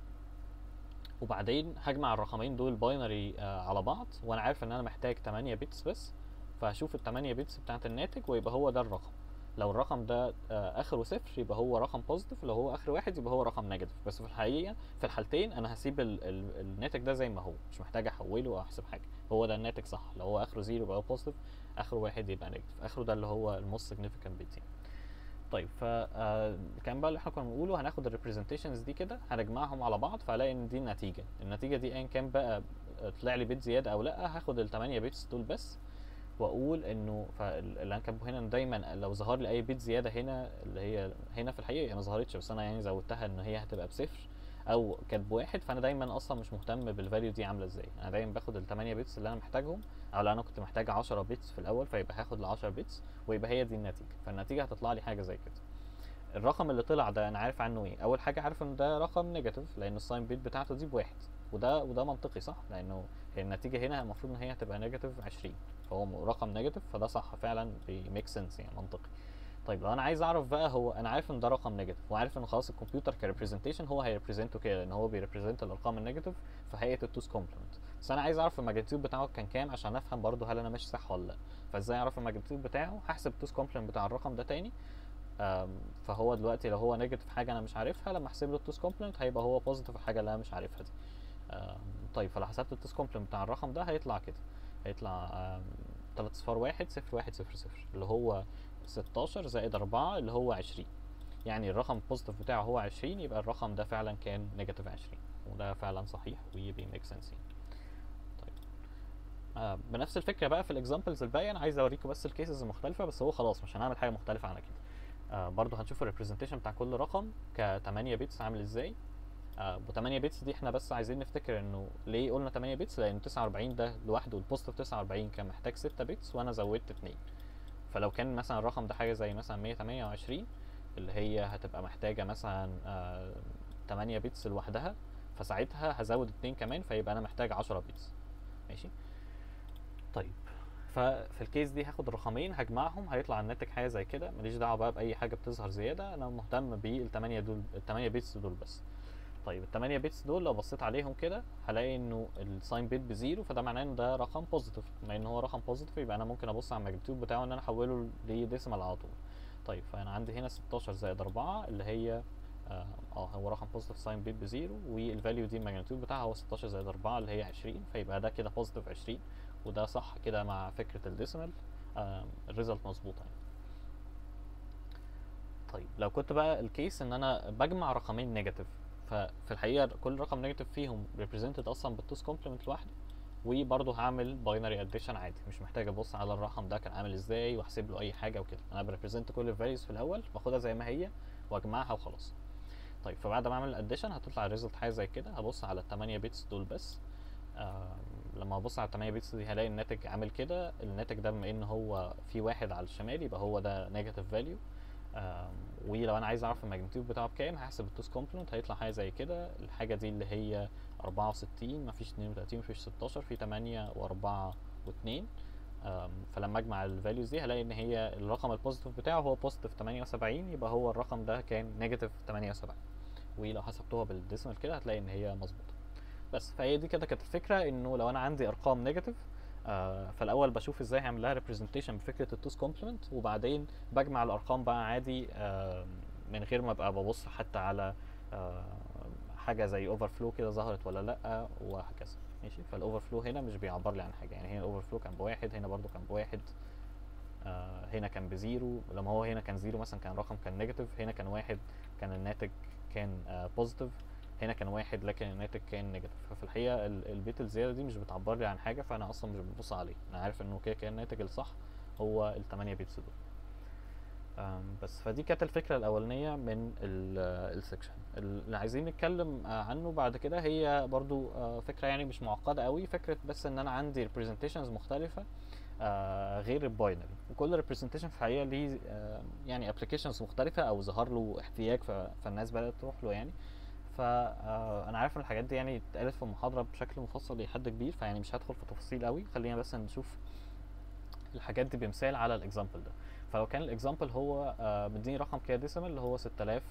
وبعدين هجمع الرقمين دول باينري على بعض وانا عارف ان انا محتاج 8 بيتس بس فهشوف ال 8 بيتس بتاعت الناتج ويبقى هو ده الرقم لو الرقم ده آه، اخره صفر يبقى هو رقم بوزيتيف لو هو اخر واحد يبقى هو رقم نيجاتيف بس في الحقيقه في الحالتين انا هسيب ال ال الناتج ده زي ما هو مش محتاج احوله او احسب حاجه هو ده الناتج صح لو هو اخره زيرو يبقى هو بوزيتيف اخره واحد يبقى نيجاتيف اخره ده اللي هو الموست سيجنيفيكانت بيت يعني طيب ف آه، كان بقى اللي احنا كنا بنقوله هناخد الريبريزنتيشنز دي كده هنجمعهم على بعض فهلاقي ان دي النتيجه النتيجه دي ايا كان بقى آه، طلع لي بيت زياده او لا هاخد ال 8 بيتس دول بس واقول انه فاللي انا كاتبه هنا إن دايما لو ظهر لي اي بيت زياده هنا اللي هي هنا في الحقيقه هي ما ظهرتش بس انا يعني زودتها ان هي هتبقى بصفر او كانت بواحد فانا دايما اصلا مش مهتم بالفاليو دي عامله ازاي انا دايما باخد ال 8 بيتس اللي انا محتاجهم او لو انا كنت محتاج 10 بيتس في الاول فيبقى هاخد ال 10 بيتس ويبقى هي دي النتيجه فالنتيجه هتطلع لي حاجه زي كده الرقم اللي طلع ده انا عارف عنه ايه اول حاجه عارف ان ده رقم نيجاتيف لان الساين بيت بتاعته دي بواحد وده وده منطقي صح لانه هي النتيجه هنا المفروض ان هي هتبقى نيجاتيف 20 فهو م- رقم نيجاتيف فده صح فعلا بيميك سنس يعني منطقي طيب لو انا عايز اعرف بقى هو انا عارف ان ده رقم نيجاتيف وعارف ان خلاص الكمبيوتر كريبريزنتيشن هو هيريبريزنته كده لان هو بيريبريزنت الارقام النيجاتيف في هيئه التوس كومبلمنت بس انا عايز اعرف الماجنتيود بتاعه كان كام عشان افهم برضه هل انا ماشي صح ولا لا فازاي اعرف الماجنتيود بتاعه هحسب التوس كومبلمنت بتاع الرقم ده تاني أم، فهو دلوقتي لو هو نيجاتيف حاجه انا مش عارفها لما احسب له التوس كومبلمنت هيبقى هو بوزيتيف الحاجه اللي انا مش عارفها دي أم، طيب فلو حسبت التوس كومبلمنت بتاع الرقم ده هيطلع كده هيطلع أم، تلات صفار واحد صفر واحد صفر صفر اللي هو ستاشر زائد أربعة اللي هو عشرين يعني الرقم البوزيتيف بتاعه هو عشرين يبقى الرقم ده فعلا كان نيجاتيف عشرين وده فعلا صحيح وبيميك سنس يعني طيب آه بنفس الفكره بقى في الاكزامبلز الباقيه انا عايز اوريكم بس الكيسز المختلفه بس هو خلاص مش هنعمل حاجه مختلفه عن كده آه برضو هنشوف الريبريزنتيشن بتاع كل رقم ك 8 بيتس عامل ازاي آه ب 8 بيتس دي احنا بس عايزين نفتكر انه ليه قلنا 8 بيتس لان 49 ده لوحده البوزيتيف 49 كان محتاج 6 بيتس وانا زودت 2 فلو كان مثلا الرقم ده حاجه زي مثلا 128 اللي هي هتبقى محتاجه مثلا آه 8 بيتس لوحدها فساعتها هزود 2 كمان فيبقى انا محتاج 10 بيتس ماشي طيب ففي الكيس دي هاخد الرقمين هجمعهم هيطلع الناتج حاجه زي كده ماليش دعوه بقى باي حاجه بتظهر زياده انا مهتم بالثمانيه دول الثمانيه بيتس دول بس طيب الثمانيه بيتس دول لو بصيت عليهم كده هلاقي انه الساين بيت بزيرو فده معناه ان ده رقم بوزيتيف بما ان هو رقم بوزيتيف يبقى انا ممكن ابص على الماجنتيود بتاعه ان انا احوله لديسيمال على طول طيب فانا عندي هنا 16 زائد 4 اللي هي اه آه، هو رقم بوزيتيف ساين بيت بزيرو والفاليو دي الماجنتيود بتاعها هو 16 زائد 4 اللي هي 20 فيبقى ده كده بوزيتيف 20 وده صح كده مع فكره الديسيمال الريزلت مظبوطه يعني طيب لو كنت بقى الكيس ان انا بجمع رقمين نيجاتيف ففي الحقيقه كل رقم نيجاتيف فيهم ريبريزنتد اصلا بالتوس كومبلمنت لوحده وبرضه هعمل باينري اديشن عادي مش محتاج ابص على الرقم ده كان عامل ازاي واحسب له اي حاجه وكده انا بريبريزنت كل الفاليوز في الاول باخدها زي ما هي واجمعها وخلاص طيب فبعد ما اعمل الاديشن هتطلع الريزلت حاجه زي كده هبص على ال 8 بيتس دول بس آم، لما ابص على ال 8 بيتس دي هلاقي الناتج عامل كده الناتج ده بما ان هو في واحد على الشمال يبقى هو ده نيجاتيف فاليو ولو انا عايز اعرف الماجنتيود بتاعه بكام هحسب التوس كومبلمنت هيطلع حاجه زي كده الحاجه دي اللي هي 64 مفيش 32 مفيش 16 في 8 و4 و2 فلما اجمع الفاليوز دي هلاقي ان هي الرقم البوزيتيف بتاعه هو بوزيتيف 78 يبقى هو الرقم ده كان نيجاتيف 78 ولو حسبتوها بالديسمال كده هتلاقي ان هي مظبوطه بس فهي دي كده كانت الفكره انه لو انا عندي ارقام نيجاتيف آه فالاول بشوف ازاي هعمل لها ريبريزنتيشن بفكره التوس كومبلمنت وبعدين بجمع الارقام بقى عادي آه من غير ما ابقى ببص حتى على آه، حاجه زي اوفر فلو كده ظهرت ولا لا وهكذا ماشي فالاوفر فلو هنا مش بيعبر لي عن حاجه يعني هنا الاوفر فلو كان بواحد هنا برضو كان بواحد آه، هنا كان بزيرو لما هو هنا كان زيرو مثلا كان رقم كان نيجاتيف هنا كان واحد كان الناتج كان بوزيتيف هنا كان واحد لكن الناتج كان نيجاتيف ففي الحقيقه ال- البيت الزياده دي مش بتعبر لي عن حاجه فانا اصلا مش ببص عليه انا عارف انه كده كان الناتج الصح هو ال 8 بيتس دول أم، بس فدي كانت الفكره الاولانيه من السكشن اللي عايزين نتكلم آه، عنه بعد كده هي برضو آه، فكره يعني مش معقده قوي فكره بس ان انا عندي representations مختلفه آه، غير الباينري وكل representation في الحقيقه ليه آه، يعني applications مختلفه او ظهر له احتياج ف- فالناس بدات تروح له يعني فانا عارف ان الحاجات دي يعني اتقالت في المحاضره بشكل مفصل لحد كبير فيعني مش هدخل في تفاصيل قوي خلينا بس نشوف الحاجات دي بمثال على الاكزامبل ده فلو كان الاكزامبل هو آه، مديني رقم كده ديسيمال اللي هو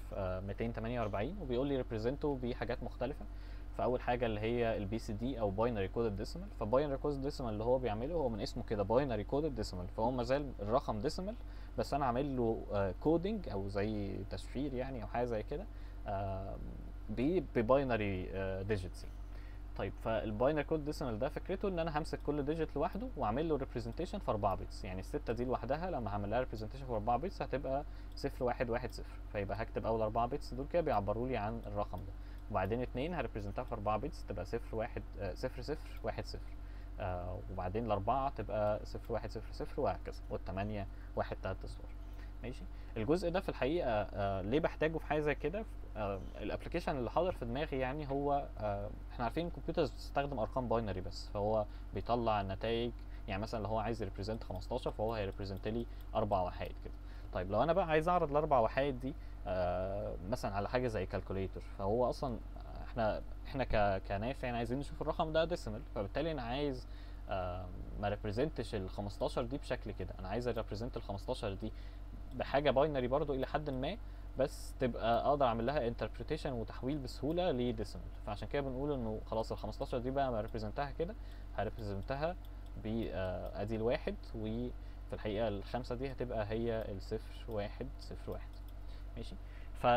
6248 وبيقول لي ريبريزنته بحاجات مختلفه فاول حاجه اللي هي البي سي دي او باينري كودد ديسيمال فباينري كودد ديسيمال اللي هو بيعمله هو من اسمه كده باينري كودد ديسيمال فهو ما زال الرقم ديسيمال بس انا عامل له كودنج او زي تشفير يعني او حاجه زي كده آه، ب- بباينري ديجيتس طيب فالباينري كود ديسيمال ده فكرته ان انا همسك كل ديجيت لوحده واعمل له ريبريزنتيشن في 4 بيتس يعني السته دي لوحدها لما هعمل لها ريبريزنتيشن في 4 بيتس هتبقى 0 1 1 0 فيبقى هكتب اول 4 بيتس دول كده بيعبروا لي عن الرقم ده وبعدين اتنين هريبريزنتها في 4 بيتس تبقى 0 1 0 0 1 0 آه وبعدين الاربعه تبقى 0 1 0 0 وهكذا والثمانيه 1 3 اصفار ماشي الجزء ده في الحقيقه آه ليه بحتاجه في حاجه زي كده آه الابلكيشن اللي حاضر في دماغي يعني هو آه احنا عارفين الكمبيوترز بتستخدم ارقام باينري بس فهو بيطلع نتائج يعني مثلا لو هو عايز يريبريزنت 15 فهو هيريبريزنت لي اربع وحايد كده طيب لو انا بقى عايز اعرض الاربع وحايد دي آه مثلا على حاجه زي كالكوليتر فهو اصلا احنا احنا ك كناس يعني عايزين نشوف الرقم ده ديسيمال فبالتالي انا عايز آه ما ريبريزنتش ال 15 دي بشكل كده انا عايز اريبريزنت ال 15 دي بحاجه باينري برضو الى حد ما بس تبقى اقدر اعمل لها انتربريتيشن وتحويل بسهوله لديسيمال فعشان كده بنقول انه خلاص ال 15 دي بقى ما ريبريزنتها كده هريبريزنتها ب آه، ادي الواحد وفي الحقيقه الخمسه دي هتبقى هي الصفر واحد صفر واحد ماشي ف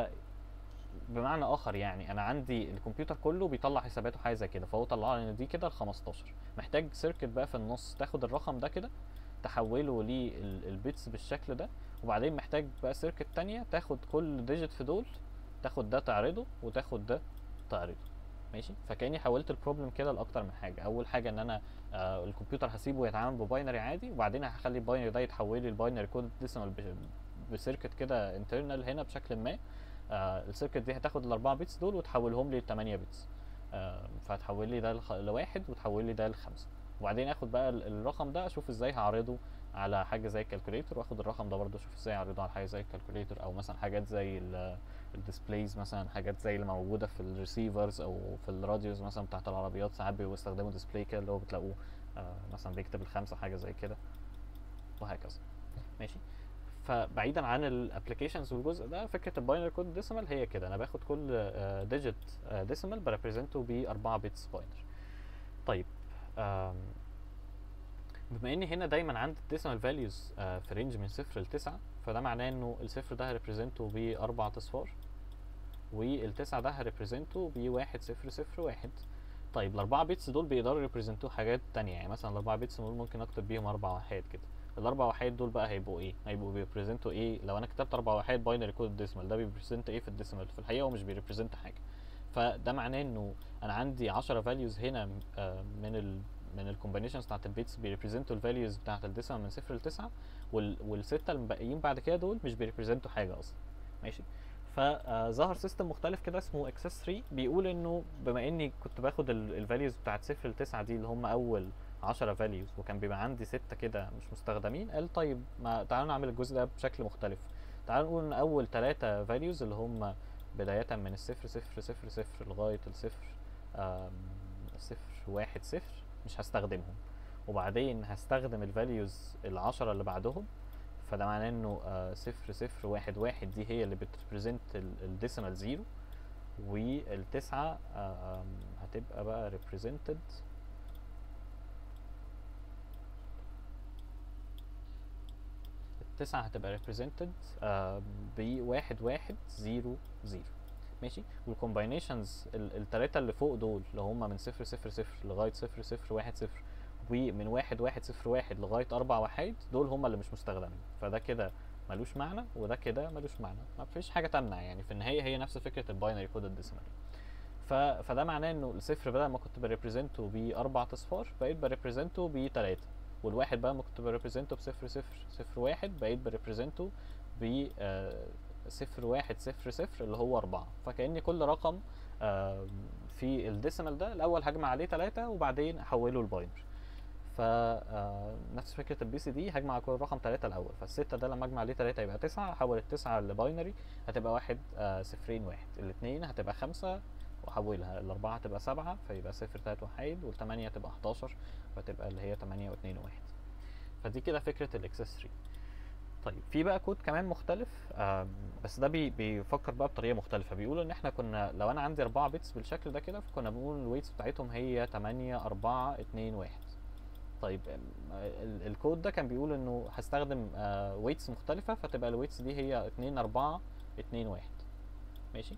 بمعنى اخر يعني انا عندي الكمبيوتر كله بيطلع حساباته حاجه زي كده فهو طلع لي ان دي كده ال 15 محتاج سيركت بقى في النص تاخد الرقم ده كده تحوله للبيتس بالشكل ده وبعدين محتاج بقى سيركت تانية تاخد كل ديجيت في دول تاخد ده تعرضه وتاخد ده تعرضه ماشي فكاني حولت البروبلم كده لاكتر من حاجه اول حاجه ان انا آه الكمبيوتر هسيبه يتعامل بباينري عادي وبعدين هخلي الباينري ده يتحول لي الباينري كود ديسيمال بسيركت كده انترنال هنا بشكل ما آه السيركت دي هتاخد الاربعه بيتس دول وتحولهم لي 8 بيتس آه فهتحول لي ده لخ- لواحد وتحول لي ده لخمسه وبعدين اخد بقى ال- الرقم ده اشوف ازاي هعرضه على حاجه زي الكالكوليتر واخد الرقم ده برضه اشوف ازاي اعرضه على حاجه زي الكالكوليتر او مثلا حاجات زي الديسبلايز مثلا حاجات زي اللي موجوده في الريسيفرز او في الراديوز مثلا بتاعت العربيات ساعات بيستخدموا ديسبلاي كده اللي هو بتلاقوه آه مثلا بيكتب الخمسه حاجه زي كده وهكذا ماشي فبعيدا عن الابلكيشنز والجزء ده فكره الباينري كود ديسيمال هي كده انا باخد كل ديجيت ديسيمال بريبريزنته ب 4 بيتس باينر طيب آم، بما اني هنا دايما عندي الديسيمال فاليوز في رينج من صفر لتسعة فده معناه انه الصفر ده هريبريزنته باربع اصفار والتسعة ده هريبريزنته بواحد صفر صفر واحد طيب الاربعة بيتس دول بيقدروا يريبريزنتوا حاجات تانية يعني مثلا الاربعة بيتس دول ممكن اكتب بيهم اربع وحيد كده الاربع وحيد دول بقى هيبقوا ايه هيبقوا بيريبريزنتوا ايه لو انا كتبت اربع وحيد باينري كود ديسيمال ده بيريبريزنت ايه في الديسيمال في الحقيقه هو مش بيريبريزنت حاجه فده معناه انه انا عندي 10 فاليوز هنا آه، من ال من الكومبينيشنز بتاعت البيتس بيريبريزنتوا الفاليوز بتاعت الديسيمال من صفر لتسعة وال والسته المبقيين بعد كده دول مش بيريبريزنتوا حاجه اصلا ماشي فظهر سيستم مختلف كده اسمه اكسس 3 بيقول انه بما اني كنت باخد الفاليوز بتاعت صفر لتسعة دي اللي هم اول 10 فاليوز وكان بيبقى عندي ستة كده مش مستخدمين قال طيب ما تعالوا نعمل الجزء ده بشكل مختلف تعالوا نقول ان اول ثلاثة فاليوز اللي هم بداية من الصفر صفر صفر صفر لغاية الصفر آم، صفر واحد صفر مش هستخدمهم وبعدين هستخدم الفاليوز العشرة اللي بعدهم فده معناه انه آه، صفر صفر واحد واحد دي هي اللي بتريبريزنت الديسيمال زيرو والتسعة آم، هتبقى بقى represented التسعة هتبقى represented آه، بواحد واحد زيرو زيرو ماشي والكومباينيشنز التلاتة اللي فوق دول اللي هم من صفر صفر صفر لغاية صفر صفر واحد صفر ومن واحد واحد صفر واحد لغاية أربع وحيد دول هم اللي مش مستخدمين فده كده ملوش معنى وده كده ملوش معنى ما فيش حاجة تمنع يعني في النهاية هي نفس فكرة الباينري كود الديسيمال ف... فده معناه انه الصفر بدل ما كنت بريبريزنته بأربع اصفار بقيت بريبريزنته بتلاتة والواحد بقى ما كنت بريبريزنته بصفر صفر صفر واحد بقيت بريبريزنته ب آه، صفر واحد صفر صفر اللي هو أربعة فكأني كل رقم آه، في الديسيمال ده الأول هجمع عليه تلاتة وبعدين أحوله لباينري ف آه، نفس فكرة البي سي دي هجمع على كل رقم تلاتة الأول فالستة ده لما أجمع عليه تلاتة يبقى تسعة أحول التسعة لباينري هتبقى واحد آه، صفرين واحد الاتنين هتبقى خمسة وأحولها الأربعة هتبقى سبعة فيبقى صفر تلات وحيد والتمانية هتبقى حداشر فتبقى اللي هي تمانية واتنين وواحد فدي كده فكرة الاكسس 3 طيب في بقى كود كمان مختلف آم، بس ده بي بيفكر بقى بطريقه مختلفه بيقولوا ان احنا كنا لو انا عندي 4 بيتس بالشكل ده كده فكنا بنقول الويتس بتاعتهم هي 8 4 2 1 طيب آم، ال- الكود ده كان بيقول انه هستخدم ويتس مختلفه فتبقى الويتس دي هي 2 4 2 1 ماشي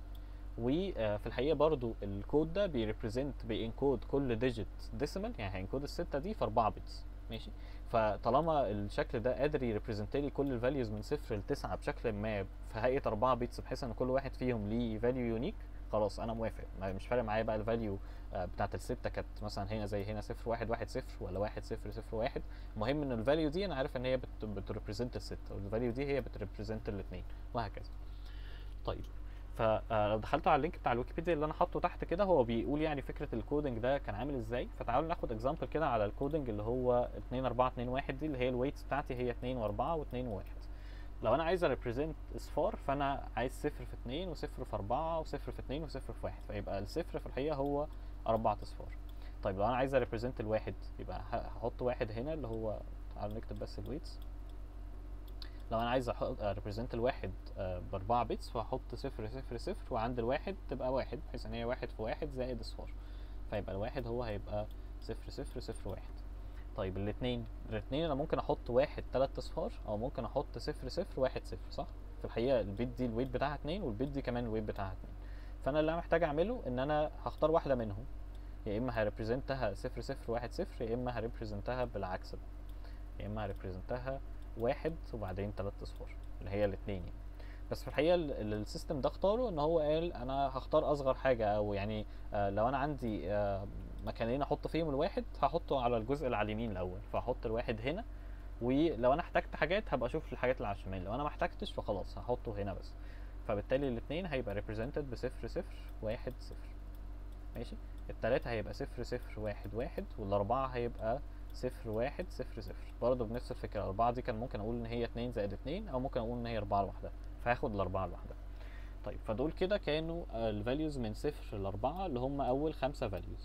وفي الحقيقه برضو الكود ده بيريبريزنت بينكود كل ديجيت ديسيمال يعني هينكود الستة دي في 4 بيتس ماشي فطالما الشكل ده قادر يريبريزنت لي كل الفاليوز من صفر لتسعة بشكل ما في هيئه 4 بيتس بحيث ان كل واحد فيهم ليه فاليو يونيك خلاص انا موافق ما- مش فارق معايا بقى الفاليو بتاعت الستة كانت مثلا هنا زي هنا صفر واحد واحد صفر ولا واحد صفر صفر واحد المهم ان الفاليو دي انا عارف ان هي بت بتريبريزنت الستة والفاليو دي هي بتريبريزنت الاثنين وهكذا طيب فلو دخلتوا على اللينك بتاع الويكيبيديا اللي انا حاطه تحت كده هو بيقول يعني فكره الكودنج ده كان عامل ازاي فتعالوا ناخد اكزامبل كده على الكودنج اللي هو 2 4 2 1 دي اللي هي الويتس بتاعتي هي 2 و4 و2 و1 لو انا عايز اريبريزنت اصفار فانا عايز صفر في 2 وصفر في 4 وصفر في 2 وصفر في 1 فيبقى الصفر في الحقيقه هو اربع اصفار طيب لو انا عايز اريبريزنت الواحد يبقى ه- هحط واحد هنا اللي هو تعالوا نكتب بس الويتس لو انا عايز ريبريزنت الواحد آه، باربعة بيتس فهحط صفر صفر صفر وعند الواحد تبقى واحد بحيث ان هي واحد في واحد زائد اصفار فيبقى الواحد هو هيبقى صفر صفر صفر واحد طيب الاتنين الاتنين انا ممكن احط واحد تلات اصفار او ممكن احط صفر صفر واحد صفر صح في الحقيقة البيت دي الويت بتاعها اتنين والبيت دي كمان الويت بتاعها اتنين فانا اللي انا محتاج اعمله ان انا هختار واحدة منهم يا اما هريبريزنتها صفر صفر واحد صفر يا اما هريبريزنتها بالعكس بقى يا اما هريبريزنتها واحد وبعدين تلات اصفار اللي هي الاتنين يعني بس في الحقيقه ال- ال- السيستم ده اختاره ان هو قال انا هختار اصغر حاجه او يعني آه لو انا عندي آه مكانين احط فيهم الواحد هحطه على الجزء اللي على اليمين الاول فهحط الواحد هنا ولو انا احتجت حاجات هبقى اشوف الحاجات اللي على الشمال لو انا ما احتجتش فخلاص هحطه هنا بس فبالتالي الاثنين هيبقى ريبريزنتد بصفر صفر واحد صفر ماشي التلاتة هيبقى صفر صفر واحد واحد والأربعة هيبقى صفر واحد صفر صفر برضه بنفس الفكرة الأربعة دي كان ممكن أقول إن هي اتنين زائد اتنين أو ممكن أقول إن هي أربعة لوحدها فهاخد الأربعة لوحدها طيب فدول كده كانوا الفاليوز من صفر لأربعة اللي هم أول خمسة فاليوز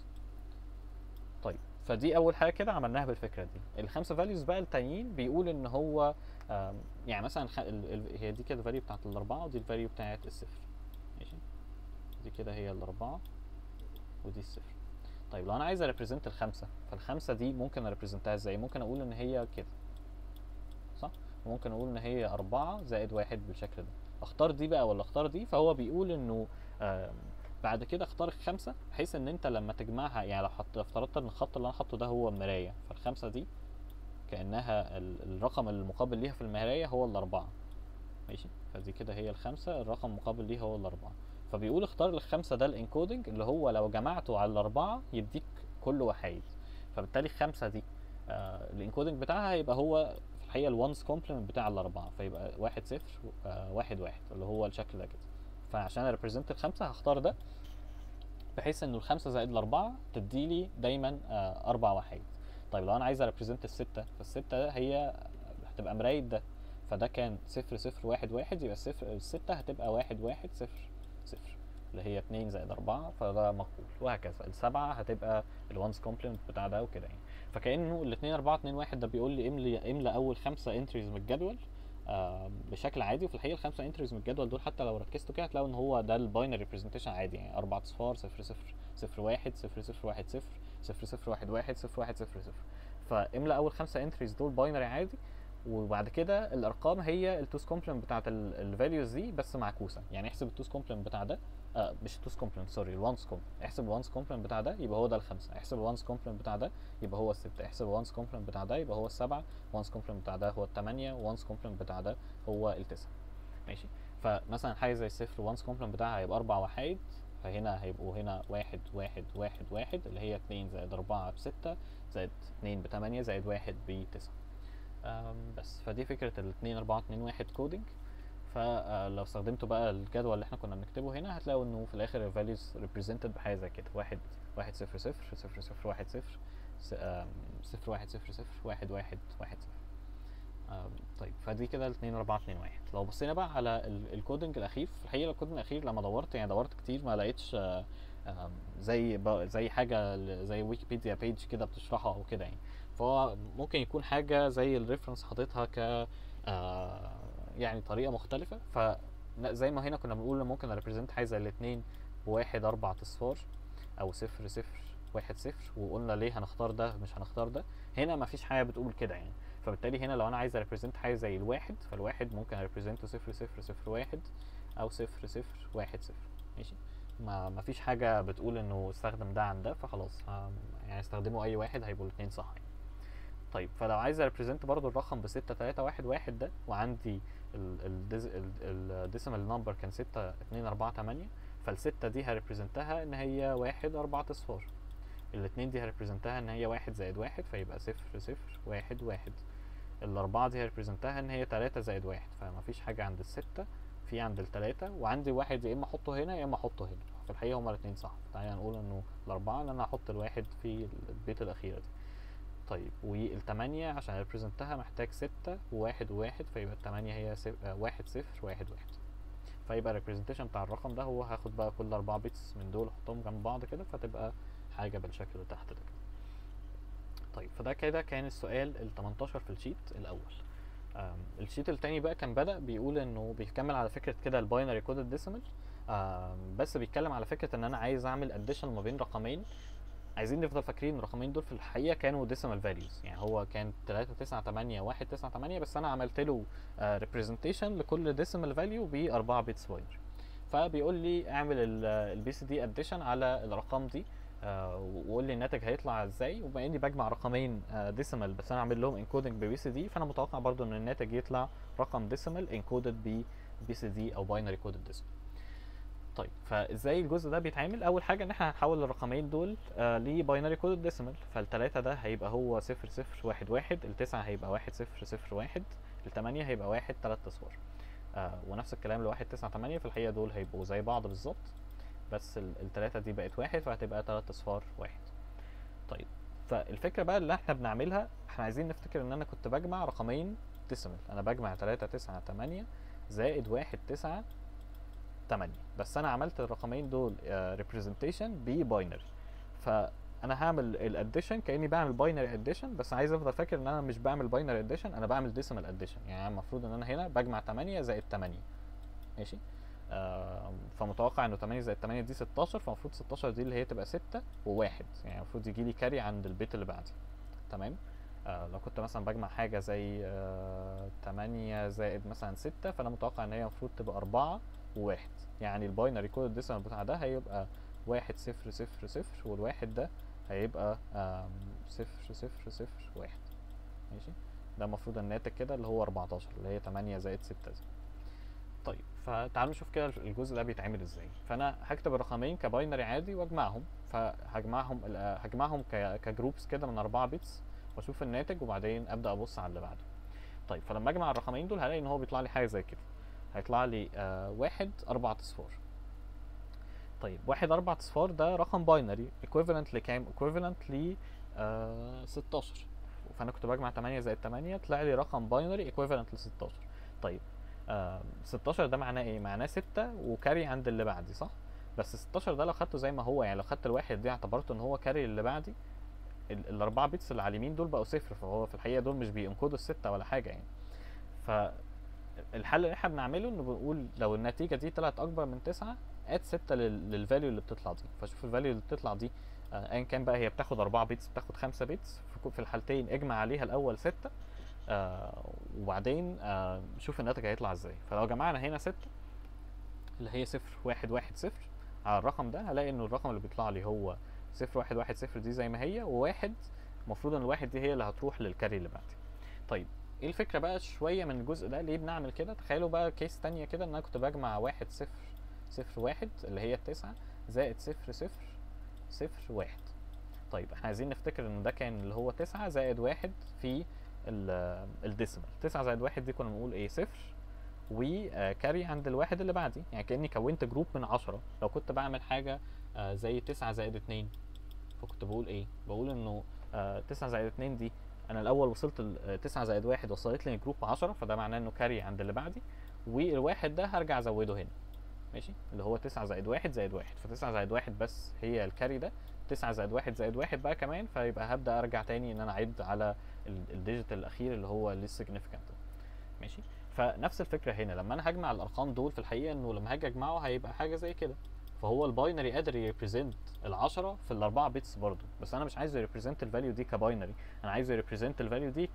طيب فدي أول حاجة كده عملناها بالفكرة دي الخمسة فاليوز بقى التانيين بيقول إن هو آم، يعني مثلا خ... ال... ال... هي دي كده الفاليو بتاعت الأربعة ودي الفاليو بتاعت الصفر ماشي دي كده هي الأربعة ودي الصفر طيب لو انا عايز اريبريزنت الخمسه فالخمسه دي ممكن اريبريزنتها ازاي ممكن اقول ان هي كده صح وممكن اقول ان هي أربعة زائد واحد بالشكل ده اختار دي بقى ولا اختار دي فهو بيقول انه آم، بعد كده اختار الخمسه بحيث ان انت لما تجمعها يعني لو حط افترضت ان الخط اللي انا حاطه ده هو المرايه فالخمسه دي كانها ال- الرقم المقابل ليها في المرايه هو الاربعه ماشي فدي كده هي الخمسه الرقم المقابل ليها هو الاربعه فبيقول اختار الخمسه ده الانكودنج اللي هو لو جمعته على الاربعه يديك كل وحيد فبالتالي الخمسه دي آه الانكودنج بتاعها هيبقى هو في الحقيقه الوانس كومبلمنت بتاع الاربعه فيبقى واحد صفر آه واحد واحد اللي هو الشكل ده كده فعشان اريبريزنت الخمسه هختار ده بحيث انه الخمسه زائد الاربعه تديلي دايما آه اربع وحيد طيب لو انا عايز اريبريزنت السته فالسته هي هتبقى مرايه ده فده كان صفر صفر واحد واحد يبقى الصفر الستة هتبقى واحد واحد صفر صفر اللي هي اتنين زائد أربعة فده مقبول وهكذا السبعة هتبقى الوانس كومبلمنت بتاع ده وكده يعني فكأنه الاتنين أربعة اتنين واحد ده بيقول لي املي املى أول خمسة انتريز من الجدول آه بشكل عادي وفي الحقيقة الخمسة انتريز من الجدول دول حتى لو ركزتوا كده هتلاقوا ان هو ده الباينري ريبريزنتيشن عادي يعني أربع أصفار صفر صفر صفر واحد صفر صفر واحد صفر صفر صفر واحد واحد صفر واحد صفر صفر فاملى أول خمسة انتريز دول باينري عادي وبعد كده الارقام هي التوز كومبلمنت بتاعت الفاليوز دي بس معكوسه يعني احسب التوز كومبلمنت بتاع ده آه مش التوز كومبلمنت سوري الوانس كومبلمنت احسب الوانس كومبلمنت بتاع ده يبقى هو ده الخمسه احسب الوانس كومبلمنت بتاع ده يبقى هو السته احسب الوانس كومبلمنت بتاع ده يبقى هو السبعه وانس كومبلمنت بتاع ده هو الثمانيه وانس كومبلمنت بتاع ده هو التسعه ماشي فمثلا حاجه زي الصفر وانس كومبلمنت بتاعها هيبقى اربع وحايد فهنا هيبقوا هنا واحد واحد واحد واحد اللي هي اتنين زائد اربعة بستة زائد اتنين بتمانية زائد واحد بتسعة أم، بس فدي فكرة الاتنين اربعة اتنين واحد كودينج فلو استخدمتوا بقى الجدول اللي احنا كنا بنكتبه هنا هتلاقوا انه في الاخر الفاليوز represented بحاجة زي كده واحد واحد صفر صفر صفر صفر واحد صفر س- أم، صفر واحد صفر صفر واحد واحد واحد صفر أم، طيب فدي كده الاتنين اربعة اتنين واحد لو بصينا بقى على ال- الكودنج الاخير في الحقيقة الكودنج الاخير لما دورت يعني دورت كتير ما لقيتش آه، آم، زي ب- زي حاجة ل- زي ويكيبيديا بيج كده بتشرحها او كده يعني فهو ممكن يكون حاجة زي الريفرنس حاططها ك آه، يعني طريقة مختلفة ف لا، زي ما هنا كنا بنقول ممكن اريبريزنت حاجة زي الاتنين بواحد اربع اصفار او صفر صفر واحد صفر وقلنا ليه هنختار ده مش هنختار ده هنا مفيش حاجة بتقول كده يعني فبالتالي هنا لو انا عايز اريبريزنت حاجة زي الواحد فالواحد ممكن اريبريزنته صفر صفر صفر واحد او صفر صفر واحد صفر ماشي ما ما فيش حاجة بتقول انه استخدم ده عن ده فخلاص ها- يعني استخدموا اي واحد هيبقوا الاتنين صح يعني. طيب فلو عايز اريبريزنت برضو الرقم بستة تلاتة واحد واحد ده وعندي الديسيمال نمبر كان ستة اتنين اربعة تمانية فالستة دي هريبريزنتها ان هي واحد اربعة اصفار الاتنين دي هريبريزنتها ان هي واحد زائد واحد فيبقى صفر صفر واحد واحد الاربعة دي هريبريزنتها ان هي تلاتة زائد واحد فما فيش حاجة عند الستة في عند التلاتة وعندي واحد يا اما احطه هنا يا اما احطه هنا في الحقيقة هما الاتنين صح تعالى نقول انه الاربعة ان انا هحط الواحد في البيت الاخيرة دي طيب والتمانية عشان ريبريزنتها محتاج ستة وواحد وواحد فيبقى التمانية هي سف... آه، واحد صفر واحد واحد فيبقى الريبريزنتيشن بتاع الرقم ده هو هاخد بقى كل أربعة بيتس من دول احطهم جنب بعض كده فتبقى حاجة بالشكل اللي تحت ده كده طيب فده كده كان السؤال ال 18 في الشيت الأول آم، الشيت التاني بقى كان بدأ بيقول انه بيكمل على فكرة كده الباينري كودد ديسيمال بس بيتكلم على فكرة ان انا عايز اعمل اديشن ما بين رقمين عايزين نفضل فاكرين الرقمين دول في الحقيقة كانوا decimal values يعني هو كان 3 9 8 1 9 8 بس انا عملت له آه، representation لكل decimal value ب 4 بيتس باينري فبيقول لي اعمل البي سي دي اديشن على الارقام دي آه، وقول لي الناتج هيطلع ازاي وبما اني بجمع رقمين ديسيمال بس انا عامل لهم انكودنج ببي سي دي فانا متوقع برضو ان الناتج يطلع رقم ديسيمال انكودد ببي سي دي او باينري كودد ديسيمال طيب فازاي الجزء ده بيتعمل اول حاجه ان احنا هنحول الرقمين دول آه لباينري كود ديسيمال فالتلاتة ده هيبقى هو صفر صفر واحد واحد التسعة هيبقى واحد صفر صفر واحد التمانية هيبقى واحد تلات اصفار آه ونفس الكلام لواحد تسعة تمانية في الحقيقة دول هيبقوا زي بعض بالظبط بس ال- التلاتة دي بقت واحد فهتبقى تلات اصفار واحد طيب فالفكرة بقى اللي احنا بنعملها احنا عايزين نفتكر ان انا كنت بجمع رقمين ديسيمال انا بجمع تلاتة تسعة تمانية زائد واحد تسعة 8 بس انا عملت الرقمين دول ريبريزنتيشن بباينري فانا هعمل الاديشن كاني بعمل باينري اديشن بس عايز افضل فاكر ان انا مش بعمل باينري اديشن انا بعمل ديسيمال اديشن يعني المفروض ان انا هنا بجمع 8 زائد 8 ماشي آه فمتوقع انه 8 زائد 8 دي 16 فالمفروض 16 دي اللي هي تبقى 6 و1 يعني المفروض يجي لي كاري عند البيت اللي بعدي تمام آه لو كنت مثلا بجمع حاجة زي آه 8 زائد مثلا 6 فانا متوقع ان هي المفروض تبقى 4 وواحد يعني الباينري كود ديسيمال بتاع ده هيبقى واحد صفر صفر صفر والواحد ده هيبقى آم، صفر صفر صفر واحد ماشي ده المفروض الناتج كده اللي هو 14 اللي هي 8 زائد 6 دي طيب فتعالوا نشوف كده الجزء ده بيتعمل ازاي فانا هكتب الرقمين كباينري عادي واجمعهم فهجمعهم ال- هجمعهم ك- كجروبس كده من 4 بيتس واشوف الناتج وبعدين ابدا ابص على اللي بعده طيب فلما اجمع الرقمين دول هلاقي ان هو بيطلع لي حاجه زي كده هيطلع لي آه واحد أربع أصفار طيب واحد أربع أصفار ده رقم باينري equivalent لكام؟ equivalent ل آه 16 فأنا كنت بجمع 8 زائد 8 طلع لي رقم باينري equivalent ل 16 طيب آه 16 ده معناه إيه؟ معناه 6 وكاري عند اللي بعدي صح؟ بس 16 ده لو خدته زي ما هو يعني لو خدت الواحد دي اعتبرته إن هو كاري اللي بعدي ال- الأربعة بيتس اللي على اليمين دول بقوا صفر فهو في الحقيقة دول مش بينكودوا الستة ولا حاجة يعني ف الحل اللي احنا بنعمله انه بنقول لو النتيجه دي طلعت اكبر من 9 اد 6 للفاليو اللي بتطلع دي فشوف الفاليو اللي بتطلع دي آه، ايا كان بقى هي بتاخد 4 بيتس بتاخد 5 بيتس في كو- في الحالتين اجمع عليها الاول 6 آه وبعدين آه شوف الناتج هيطلع ازاي فلو جمعنا هنا ستة اللي هي صفر واحد واحد صفر على الرقم ده هلاقي انه الرقم اللي بيطلع لي هو صفر واحد واحد صفر دي زي ما هي وواحد المفروض ان الواحد دي هي اللي هتروح للكاري اللي بعدي طيب ايه الفكره بقى شويه من الجزء ده ليه بنعمل كده تخيلوا بقى كيس تانية كده ان انا كنت بجمع واحد صفر صفر واحد اللي هي التسعة زائد صفر صفر صفر واحد طيب احنا عايزين نفتكر ان ده كان اللي هو تسعة زائد واحد في ال- الديسيمال تسعة زائد واحد دي كنا بنقول ايه صفر وكاري عند الواحد اللي بعدي يعني كاني كونت جروب من عشرة لو كنت بعمل حاجه آه، زي تسعة زائد اتنين فكنت بقول ايه بقول انه آه، تسعة زائد اتنين دي انا الاول وصلت ل- آه، تسعة زائد واحد وصلت لي جروب عشرة فده معناه انه كاري عند اللي بعدي والواحد ده هرجع ازوده هنا ماشي اللي هو تسعة زائد واحد زائد واحد فتسعة زائد واحد بس هي الكاري ده تسعة زائد واحد زائد واحد بقى كمان فيبقى هبدأ ارجع تاني ان انا اعد على ال- الديجيت الاخير اللي هو ليس significant ماشي فنفس الفكره هنا لما انا هجمع الارقام دول في الحقيقه انه لما هاجي اجمعه هيبقى حاجه زي كده فهو الباينري قادر يريبريزنت ال10 في الاربعه بيتس برضه بس انا مش عايزه يريبريزنت الفاليو دي كباينري انا عايزه يريبريزنت الفاليو دي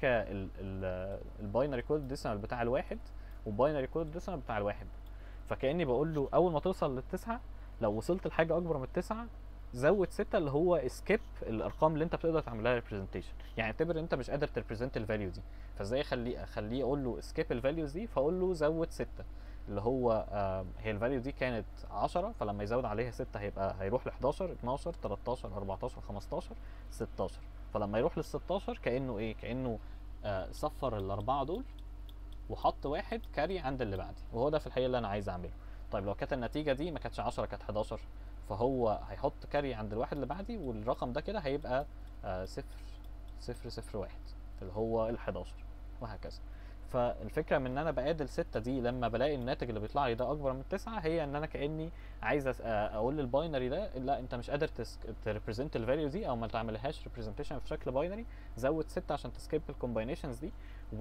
كالباينري كود ديسيمال بتاع الواحد وباينري كود ديسيمال بتاع الواحد فكاني بقول له اول ما توصل للتسعه لو وصلت لحاجه اكبر من التسعه زود ستة اللي هو اسكيب الارقام اللي انت بتقدر تعملها ريبريزنتيشن يعني اعتبر انت مش قادر تريبريزنت الفاليو دي فازاي اخليه اخليه اقول له اسكيب الفاليوز دي فاقول له زود ستة اللي هو آه هي الفاليو دي كانت 10 فلما يزود عليها 6 هيبقى هيروح ل 11 12 13 14 15 16 فلما يروح لل 16 كانه ايه كانه آه صفر الاربعه دول وحط واحد كاري عند اللي بعدي وهو ده في الحقيقه اللي انا عايز اعمله طيب لو كانت النتيجه دي ما كانتش 10 كانت 11 فهو هيحط كاري عند الواحد اللي بعدي والرقم ده كده هيبقى آه صفر صفر صفر واحد اللي هو ال 11 وهكذا فالفكره من ان انا بقادل ستة دي لما بلاقي الناتج اللي بيطلع لي ده اكبر من تسعة هي ان انا كاني عايز أس- آه، اقول للباينري ده لا انت مش قادر تريبريزنت الفاليو دي او ما تعملهاش ريبريزنتيشن في شكل باينري زود ستة عشان تسكيب الكومباينيشنز دي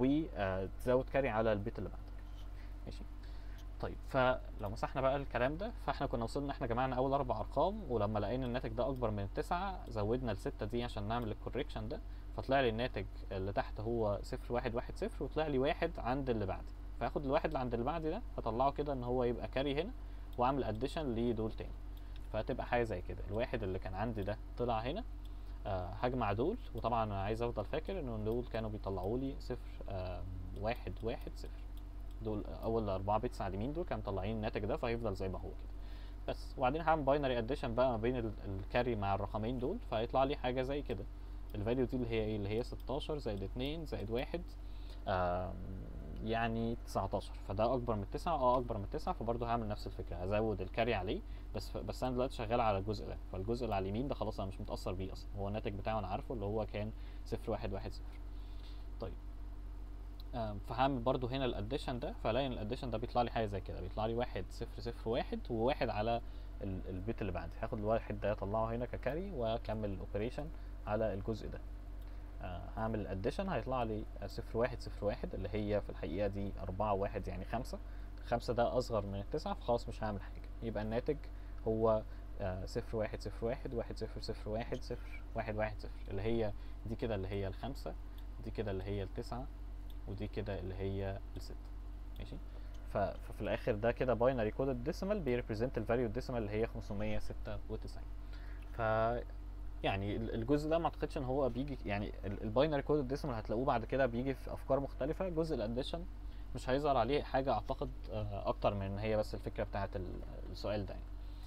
وتزود كاري على البيت اللي بعدك ماشي طيب فلو مسحنا بقى الكلام ده فاحنا كنا وصلنا احنا جمعنا اول اربع ارقام ولما لقينا الناتج ده اكبر من التسعة زودنا الستة دي عشان نعمل الكوريكشن ده فطلع لي الناتج اللي تحت هو صفر واحد واحد صفر وطلع لي واحد عند اللي بعدي فهاخد الواحد اللي عند اللي بعدي ده هطلعه كده ان هو يبقى كاري هنا واعمل اديشن لدول تاني فهتبقى حاجه زي كده الواحد اللي كان عندي ده طلع هنا آه هجمع دول وطبعا انا عايز افضل فاكر ان دول كانوا بيطلعوا لي صفر آه واحد واحد صفر دول اول اربعه بيتس على اليمين دول كانوا مطلعين الناتج ده فهيفضل زي ما هو كده بس وبعدين هعمل باينري اديشن بقى ما بين ال- الكاري مع الرقمين دول فهيطلع لي حاجه زي كده الفاليو دي اللي هي ايه اللي هي 16 زائد 2 زائد 1 آم، يعني 19 فده اكبر من 9 اه اكبر من 9 فبرضه هعمل نفس الفكره هزود الكاري عليه بس بس انا دلوقتي شغال على الجزء ده فالجزء اللي على اليمين ده خلاص انا مش متاثر بيه اصلا هو الناتج بتاعه انا عارفه اللي هو كان 0 1 1 0 طيب آم، فهعمل برضو هنا الاديشن ده فالاقي ان الاديشن ده بيطلع لي حاجه زي كده بيطلع لي واحد صفر صفر واحد وواحد على ال- البيت اللي بعدي هاخد الواحد ده اطلعه هنا ككاري واكمل الاوبريشن على الجزء ده آه هعمل الاديشن هيطلع لي آه، صفر واحد صفر واحد اللي هي في الحقيقه دي أربعة واحد يعني خمسة خمسة ده اصغر من التسعة فخلاص مش هعمل حاجه يبقى الناتج هو آه، صفر واحد صفر واحد واحد صفر صفر واحد صفر واحد واحد صفر اللي هي دي كده اللي هي الخمسة دي كده اللي هي التسعة ودي كده اللي هي الستة ماشي ف- ففي الاخر ده كده باينري كودد ديسيمال بيريبريزنت الفاليو ديسيمال اللي هي 596 ف يعني ال- الجزء ده ما اعتقدش ان هو بيجي يعني الباينري كودد ديسيمال هتلاقوه بعد كده بيجي في افكار مختلفه جزء الاديشن مش هيظهر عليه حاجه اعتقد آه، اكتر من ان هي بس الفكره بتاعه ال- السؤال ده يعني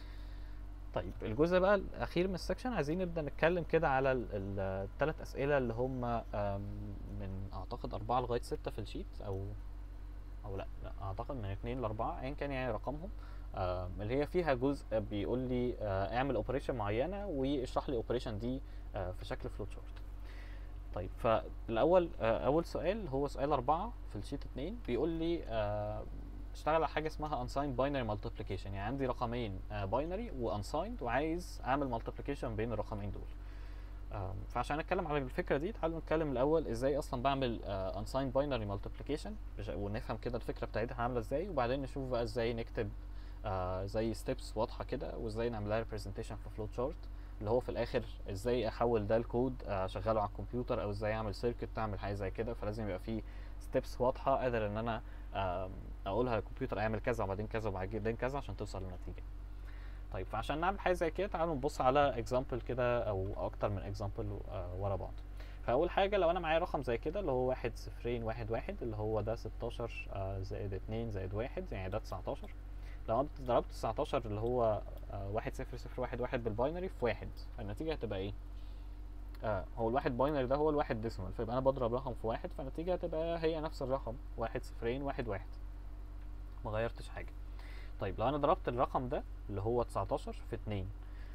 طيب الجزء بقى الاخير من السكشن عايزين نبدا نتكلم كده على الثلاث اسئله اللي هم آم، من اعتقد اربعه لغايه سته في الشيت او او لا, لا اعتقد من اتنين لاربعه ايا كان يعني رقمهم آم، اللي هي فيها جزء بيقول لي آه، اعمل اوبريشن معينه واشرح لي اوبريشن دي آه، في شكل فلوت شارت طيب فالاول آه، اول سؤال هو سؤال أربعة في الشيت اتنين بيقول لي آه، اشتغل على حاجه اسمها unsigned binary multiplication يعني عندي رقمين باينري وانسايند وعايز اعمل multiplication بين الرقمين دول آم، فعشان نتكلم على الفكره دي تعالوا نتكلم الاول ازاي اصلا بعمل آه، unsigned binary multiplication بش- ونفهم كده الفكره بتاعتها عامله ازاي وبعدين نشوف بقى ازاي نكتب آه، زي ستيبس واضحه كده وازاي نعملها representation في فلوت شارت اللي هو في الاخر ازاي احول ده لكود اشغله على الكمبيوتر او ازاي اعمل سيركت تعمل حاجه زي كده فلازم يبقى في ستيبس واضحه قادر ان انا آم، اقولها للكمبيوتر اعمل كذا وبعدين كذا وبعدين كذا عشان توصل لنتيجه طيب فعشان نعمل حاجه زي كده تعالوا نبص على اكزامبل كده او اكتر من اكزامبل ورا بعض فاول حاجه لو انا معايا رقم زي كده اللي هو واحد صفرين واحد واحد اللي هو ده 16 آه، زائد اتنين زائد واحد يعني ده 19 لو انا ضربت 19 اللي هو آه، واحد صفر صفر واحد واحد بالباينري في واحد فالنتيجه هتبقى ايه؟ آه هو الواحد باينري ده هو الواحد ديسيمال فيبقى انا بضرب رقم في واحد فالنتيجه هتبقى هي نفس الرقم واحد صفرين واحد واحد ما غيرتش حاجه طيب لو انا ضربت الرقم ده اللي هو 19 في 2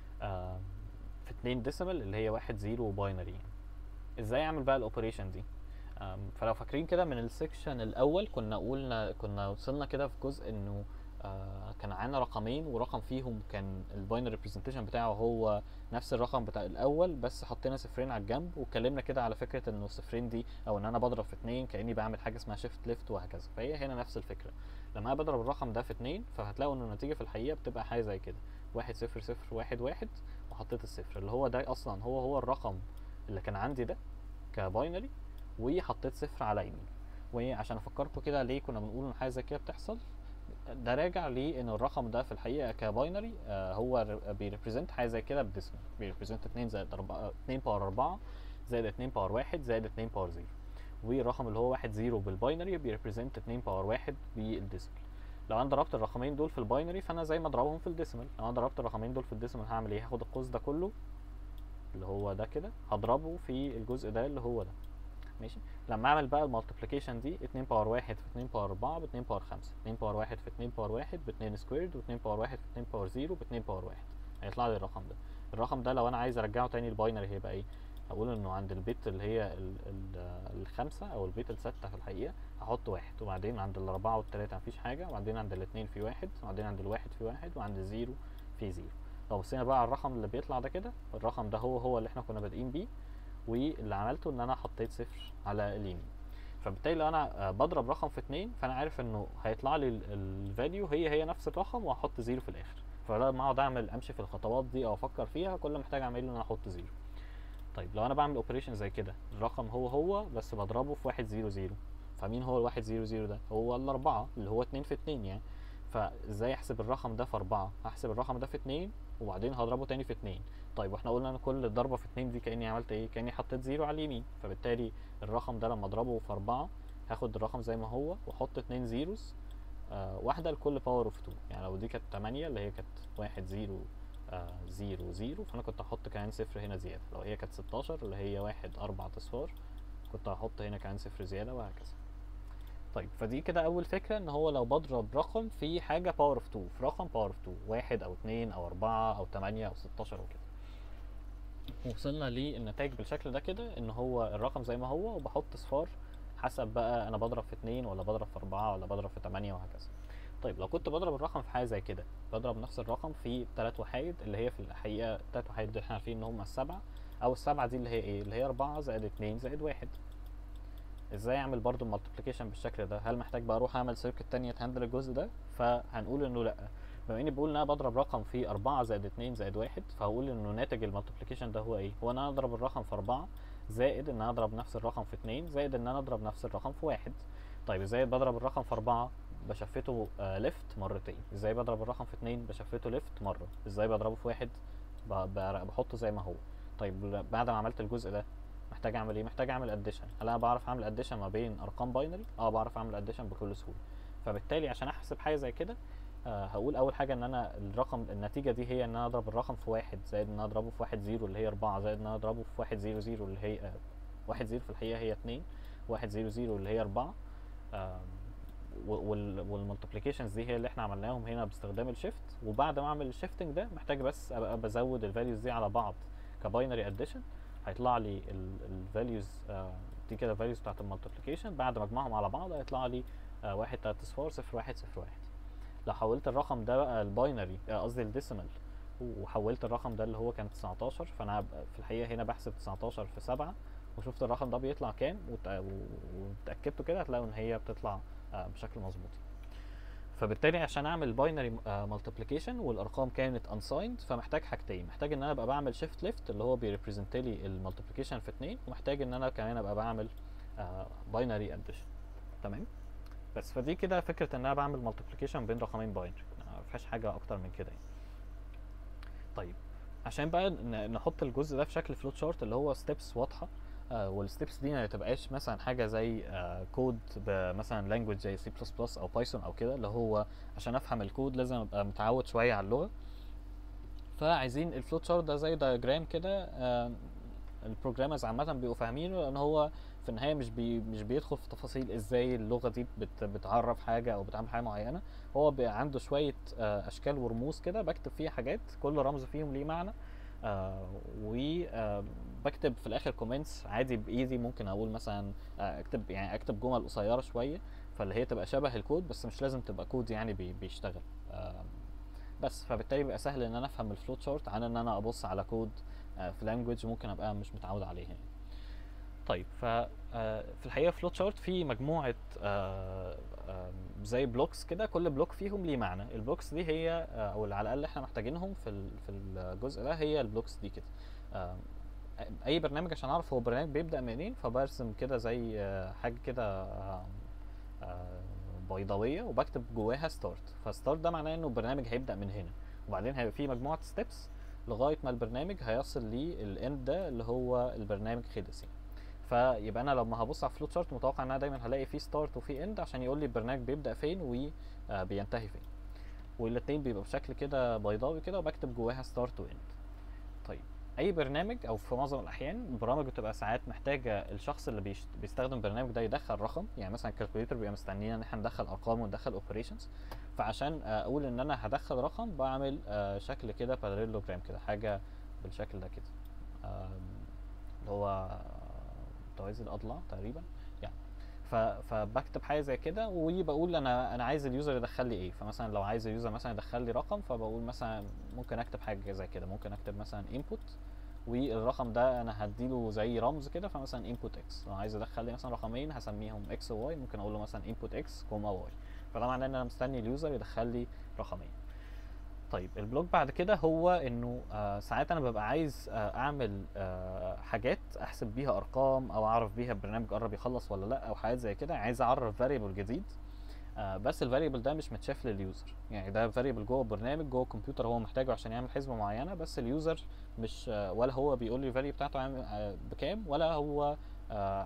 آه في 2 ديسيمال اللي هي واحد زيرو باينري يعني ازاي اعمل بقى الاوبريشن دي آم، فلو فاكرين كده من السكشن الاول كنا قلنا كنا وصلنا كده في جزء انه آه كان عندنا رقمين ورقم فيهم كان الباينري ريبريزنتيشن بتاعه هو نفس الرقم بتاع الاول بس حطينا صفرين على الجنب واتكلمنا كده على فكره انه الصفرين دي او ان انا بضرب في اتنين كاني بعمل حاجه اسمها شيفت ليفت وهكذا فهي هنا نفس الفكره لما انا بضرب الرقم ده في اتنين فهتلاقوا ان النتيجه في الحقيقه بتبقى حاجه زي كده واحد صفر صفر واحد واحد وحطيت الصفر اللي هو ده اصلا هو هو الرقم اللي كان عندي ده كباينري وحطيت صفر على يمين وعشان افكركم كده ليه كنا بنقول ان حاجه زي كده بتحصل ده راجع لان الرقم ده في الحقيقه كباينري آه هو بيريبريزنت حاجه زي كده بديسمال بيريبريزنت 2 زائد 4 2 باور 4 زائد 2 باور 1 زائد 2 باور 0 والرقم اللي هو 1 0 بالباينري بيريبريزنت 2 باور 1 بالديسمال لو انا ضربت الرقمين دول في الباينري فانا زي ما اضربهم في الديسمال لو انا ضربت الرقمين دول في الديسمال هعمل ايه هاخد القوس ده كله اللي هو ده كده هضربه في الجزء ده اللي هو ده ماشي لما اعمل بقى المالتيبليكيشن دي 2 باور 1 في 2 باور 4 ب 2 باور 5 2 باور 1 في 2 باور 1 ب 2 سكويرد و2 باور 1 في 2 باور 0 ب 2 باور 1 هيطلع لي الرقم ده الرقم ده لو انا عايز ارجعه تاني الباينري هيبقى ايه هقول انه عند البيت اللي هي ال ال الخمسة او البيت الستة في الحقيقة هحط واحد وبعدين عند الاربعة والتلاتة مفيش حاجة وبعدين عند الاتنين في واحد وبعدين عند الواحد في واحد وعند الزيرو في زيرو لو بصينا بقى على الرقم اللي بيطلع ده كده الرقم ده هو هو اللي احنا كنا بادئين بيه واللي عملته ان انا حطيت صفر على اليمين فبالتالي لو انا آه، بضرب رقم في اتنين فانا عارف انه هيطلع لي الفاليو هي هي نفس الرقم وهحط زيرو في الاخر فلما اقعد اعمل امشي في الخطوات دي او افكر فيها كل اللي محتاج اعمله ان انا احط زيرو طيب لو انا بعمل اوبريشن زي كده الرقم هو هو بس بضربه في واحد زيرو زيرو فمين هو الواحد زيرو زيرو ده هو الاربعة اللي هو اتنين في اتنين يعني فازاي احسب الرقم ده في اربعة هحسب الرقم ده في اتنين وبعدين هضربه تاني في اتنين طيب واحنا قلنا ان كل ضربة في اتنين دي كاني عملت ايه كاني حطيت زيرو على اليمين فبالتالي الرقم ده لما اضربه في اربعة هاخد الرقم زي ما هو واحط اتنين زيروز آه واحدة لكل باور اوف 2 يعني لو دي كانت 8 اللي هي كانت واحد زيرو آه زيرو زيرو فانا كنت هحط كمان صفر هنا زيادة لو هي كانت 16 اللي هي واحد اربع اصفار كنت هحط هنا كمان صفر زيادة وهكذا طيب فدي كده اول فكرة ان هو لو بضرب رقم في حاجة باور اوف 2 في رقم باور اوف 2 واحد او اتنين او اربعة او تمانية او 16 وكده وصلنا للنتائج بالشكل ده كده ان هو الرقم زي ما هو وبحط صفار حسب بقى انا بضرب في اتنين ولا بضرب في اربعة ولا بضرب في تمانية وهكذا طيب لو كنت بضرب الرقم في حاجة زي كده بضرب نفس الرقم في تلات وحايد اللي هي في الحقيقة تلات وحايد دول احنا عارفين ان هم السبعة او السبعة دي اللي هي ايه اللي هي اربعة زائد اتنين زائد واحد ازاي اعمل برضو المالتيبليكيشن بالشكل ده هل محتاج بقى اروح اعمل سيركت تانية تهندل الجزء ده فهنقول انه لا بما اني بقول ان انا بضرب رقم في أربعة زائد اتنين زائد واحد فهقول انه ناتج المالتيبليكيشن ده هو ايه هو ان انا اضرب الرقم في أربعة زائد ان انا اضرب نفس الرقم في اتنين زائد ان انا اضرب نفس الرقم في واحد طيب ازاي بضرب الرقم في أربعة بشفته آه ليفت مرتين ازاي بضرب الرقم في اتنين بشفته ليفت مرة ازاي بضربه في واحد ب- ب- بحطه زي ما هو طيب بعد ما عملت الجزء ده محتاج اعمل ايه محتاج اعمل اديشن هل انا بعرف اعمل اديشن ما بين ارقام باينري اه بعرف اعمل اديشن بكل سهوله فبالتالي عشان احسب حاجه زي كده آه هقول اول حاجه ان انا الرقم النتيجه دي هي ان انا اضرب الرقم في واحد زائد ان انا اضربه في واحد زيرو اللي هي اربعة زائد ان انا اضربه في واحد زيرو زيرو اللي هي آه واحد زيرو في الحقيقه هي اتنين واحد زيرو زيرو اللي هي اربعة آم، والمالتيبليكيشنز دي هي اللي احنا عملناهم هنا باستخدام الشيفت وبعد ما اعمل الشيفتنج ده محتاج بس ابقى بزود الفاليوز دي على بعض كباينري اديشن هيطلع لي الفاليوز دي كده الفاليوز بتاعت المالتيبليكيشن بعد ما اجمعهم على بعض هيطلع لي آه، واحد تلات اصفار صفر واحد صفر واحد لو حولت الرقم ده بقى الباينري آه، قصدي الديسيمال وحولت الرقم ده اللي هو كان 19 فانا هبقى في الحقيقه هنا بحسب 19 في 7 وشفت الرقم ده بيطلع كام وت- واتاكدتوا كده هتلاقوا ان هي بتطلع آه، بشكل مظبوط فبالتالي عشان اعمل باينري مالتيبليكيشن والارقام كانت unsigned فمحتاج حاجتين محتاج ان انا ابقى بعمل شيفت ليفت اللي هو بيريبريزنت لي المالتيبليكيشن في اتنين ومحتاج ان انا كمان ابقى بعمل باينري اديشن تمام بس فدي كده فكره ان انا بعمل مالتيبليكيشن بين رقمين باينري ما فيهاش حاجه اكتر من كده يعني طيب عشان بقى ن- نحط الجزء ده في شكل فلوت شارت اللي هو ستيبس واضحه آه والستيبس دي ما تبقاش مثلا حاجه زي آه كود مثلا لانجوج زي سي بلس بلس او بايثون او كده اللي هو عشان افهم الكود لازم ابقى متعود شويه على اللغه فعايزين الفلوت شارت ده زي دايجرام كده آه البروجرامرز عامه بيبقوا فاهمينه لان هو في النهايه مش بي مش بيدخل في تفاصيل ازاي اللغه دي بت بتعرف حاجه او بتعمل حاجه معينه هو بيبقى عنده شويه آه اشكال ورموز كده بكتب فيها حاجات كل رمز فيهم ليه معنى آه وبكتب في الاخر كومنتس عادي بايدي ممكن اقول مثلا آه اكتب يعني اكتب جمل قصيره شويه فاللي هي تبقى شبه الكود بس مش لازم تبقى كود يعني بي بيشتغل آه بس فبالتالي بيبقى سهل ان انا افهم الفلوت شارت عن ان انا ابص على كود آه في لانجوج ممكن ابقى مش متعود عليه يعني. طيب ف آه، في الحقيقه فلوت شارت فيه مجموعه آه، آه، زي بلوكس كده كل بلوك فيهم ليه معنى البلوكس دي هي آه، او على الاقل احنا محتاجينهم في ال- في الجزء ده هي البلوكس دي كده آه، اي برنامج عشان اعرف هو برنامج بيبدا منين فبرسم كده زي آه، حاجه كده آه، آه، بيضاويه وبكتب جواها ستارت فستارت ده معناه انه البرنامج هيبدا من هنا وبعدين هيبقى فيه مجموعه ستيبس لغايه ما البرنامج هيصل للاند ده اللي هو البرنامج خلص يعني فيبقى انا لما هبص على فلوت شارت متوقع ان انا دايما هلاقي فيه ستارت وفيه اند عشان يقول لي البرنامج بيبدا فين وبينتهي فين والاتنين بيبقوا بشكل كده بيضاوي كده وبكتب جواها ستارت واند طيب اي برنامج او في معظم الاحيان البرامج بتبقى ساعات محتاجه الشخص اللي بيشت... بيستخدم البرنامج ده يدخل رقم يعني مثلا الكالكوليتر بيبقى مستنينا ان احنا ندخل ارقام وندخل اوبريشنز فعشان آه، اقول ان انا هدخل رقم بعمل آه، شكل كده باراليلوجرام كده حاجه بالشكل ده كده آم، اللي هو توازي الاضلاع تقريبا يعني ف... فبكتب حاجه زي كده وبقول انا انا عايز اليوزر يدخل لي ايه فمثلا لو عايز اليوزر مثلا يدخل لي رقم فبقول مثلا ممكن اكتب حاجه زي كده ممكن اكتب مثلا input والرقم ده انا هديله زي رمز كده فمثلا input x لو عايز ادخل لي مثلا رقمين هسميهم x و y ممكن اقول له مثلا input x كوما y فده معناه ان انا مستني اليوزر يدخل لي رقمين طيب البلوك بعد كده هو انه آه ساعات انا ببقى عايز آه اعمل آه حاجات احسب بيها ارقام او اعرف بيها البرنامج قرب يخلص ولا لا او حاجات زي كده عايز اعرف فاريبل جديد آه بس الفاريبل ده مش متشاف لليوزر يعني ده فاريبل جوه البرنامج جوه الكمبيوتر هو محتاجه عشان يعمل حسبه معينه بس اليوزر مش آه ولا هو بيقول لي الفاليو بتاعته عامل آه بكام ولا هو آه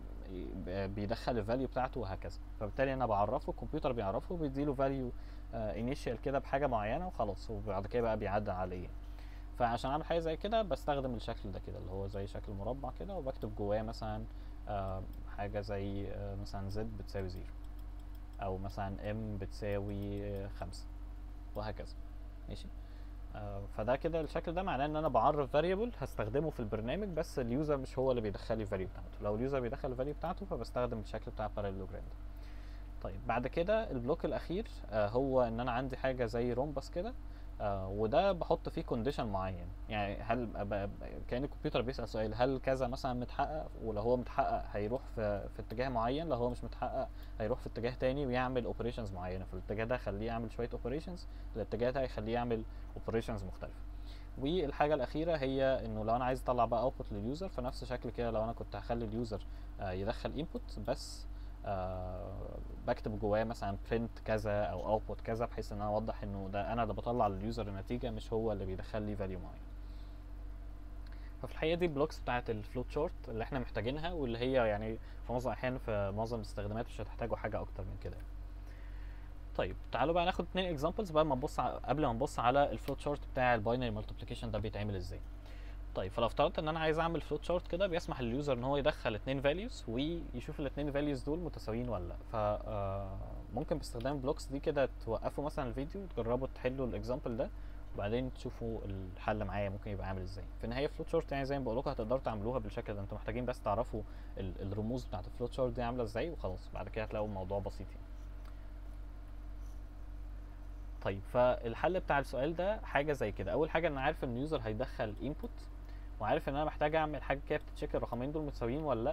بيدخل الفاليو بتاعته وهكذا فبالتالي انا بعرفه الكمبيوتر بيعرفه وبيديله فاليو انيشال كده بحاجه معينه وخلاص وبعد كده بقى بيعدل عليه فعشان اعمل حاجه زي كده بستخدم الشكل ده كده اللي هو زي شكل مربع كده وبكتب جواه مثلا آه حاجه زي آه مثلا زد بتساوي زيرو او مثلا ام بتساوي آه خمسة وهكذا ماشي آه فده كده الشكل ده معناه ان انا بعرف فاريبل هستخدمه في البرنامج بس اليوزر مش هو اللي بيدخل لي الفاليو بتاعته لو اليوزر بيدخل الفاليو بتاعته فبستخدم الشكل بتاع الباراليلوجرام ده طيب بعد كده البلوك الاخير آه هو ان انا عندي حاجه زي رومبس كده آه وده بحط فيه كونديشن معين يعني هل كان الكمبيوتر بيسال سؤال هل كذا مثلا متحقق ولو هو متحقق هيروح في, في اتجاه معين لو هو مش متحقق هيروح في اتجاه تاني ويعمل اوبريشنز معينه في الاتجاه ده خليه يعمل شويه اوبريشنز الاتجاه ده هيخليه يعمل اوبريشنز مختلفه والحاجه الاخيره هي انه لو انا عايز اطلع بقى اوتبوت لليوزر فنفس شكل كده لو انا كنت هخلي اليوزر آه يدخل انبوت بس آه بكتب جواه مثلا print كذا او output كذا بحيث ان انا اوضح انه ده انا اللي بطلع لليوزر النتيجه مش هو اللي بيدخل لي فاليو معين ففي الحقيقه دي البلوكس بتاعت الفلوت شارت اللي احنا محتاجينها واللي هي يعني في معظم الاحيان في معظم الاستخدامات مش هتحتاجوا حاجه اكتر من كده طيب تعالوا بقى ناخد اتنين اكزامبلز بقى ما نبص قبل ما نبص على الفلوت شارت بتاع الباينري مالتيبليكيشن ده بيتعمل ازاي طيب فلو افترضت ان انا عايز اعمل فلوت شارت كده بيسمح لليوزر ان هو يدخل اتنين فاليوز ويشوف الاتنين فاليوز دول متساويين ولا لا ف ممكن باستخدام بلوكس دي كده توقفوا مثلا الفيديو وتجربوا تحلوا الاكزامبل ده وبعدين تشوفوا الحل معايا ممكن يبقى عامل ازاي في النهايه فلوت شارت يعني زي ما بقول لكم هتقدروا تعملوها بالشكل ده انتوا محتاجين بس تعرفوا الرموز بتاعت الفلوت شارت دي عامله ازاي وخلاص بعد كده هتلاقوا الموضوع بسيط يعني طيب فالحل بتاع السؤال ده حاجه زي كده اول حاجه انا عارف ان اليوزر هيدخل انبوت وعارف ان انا محتاج اعمل حاجه كده بتتشيك الرقمين دول متساويين ولا لا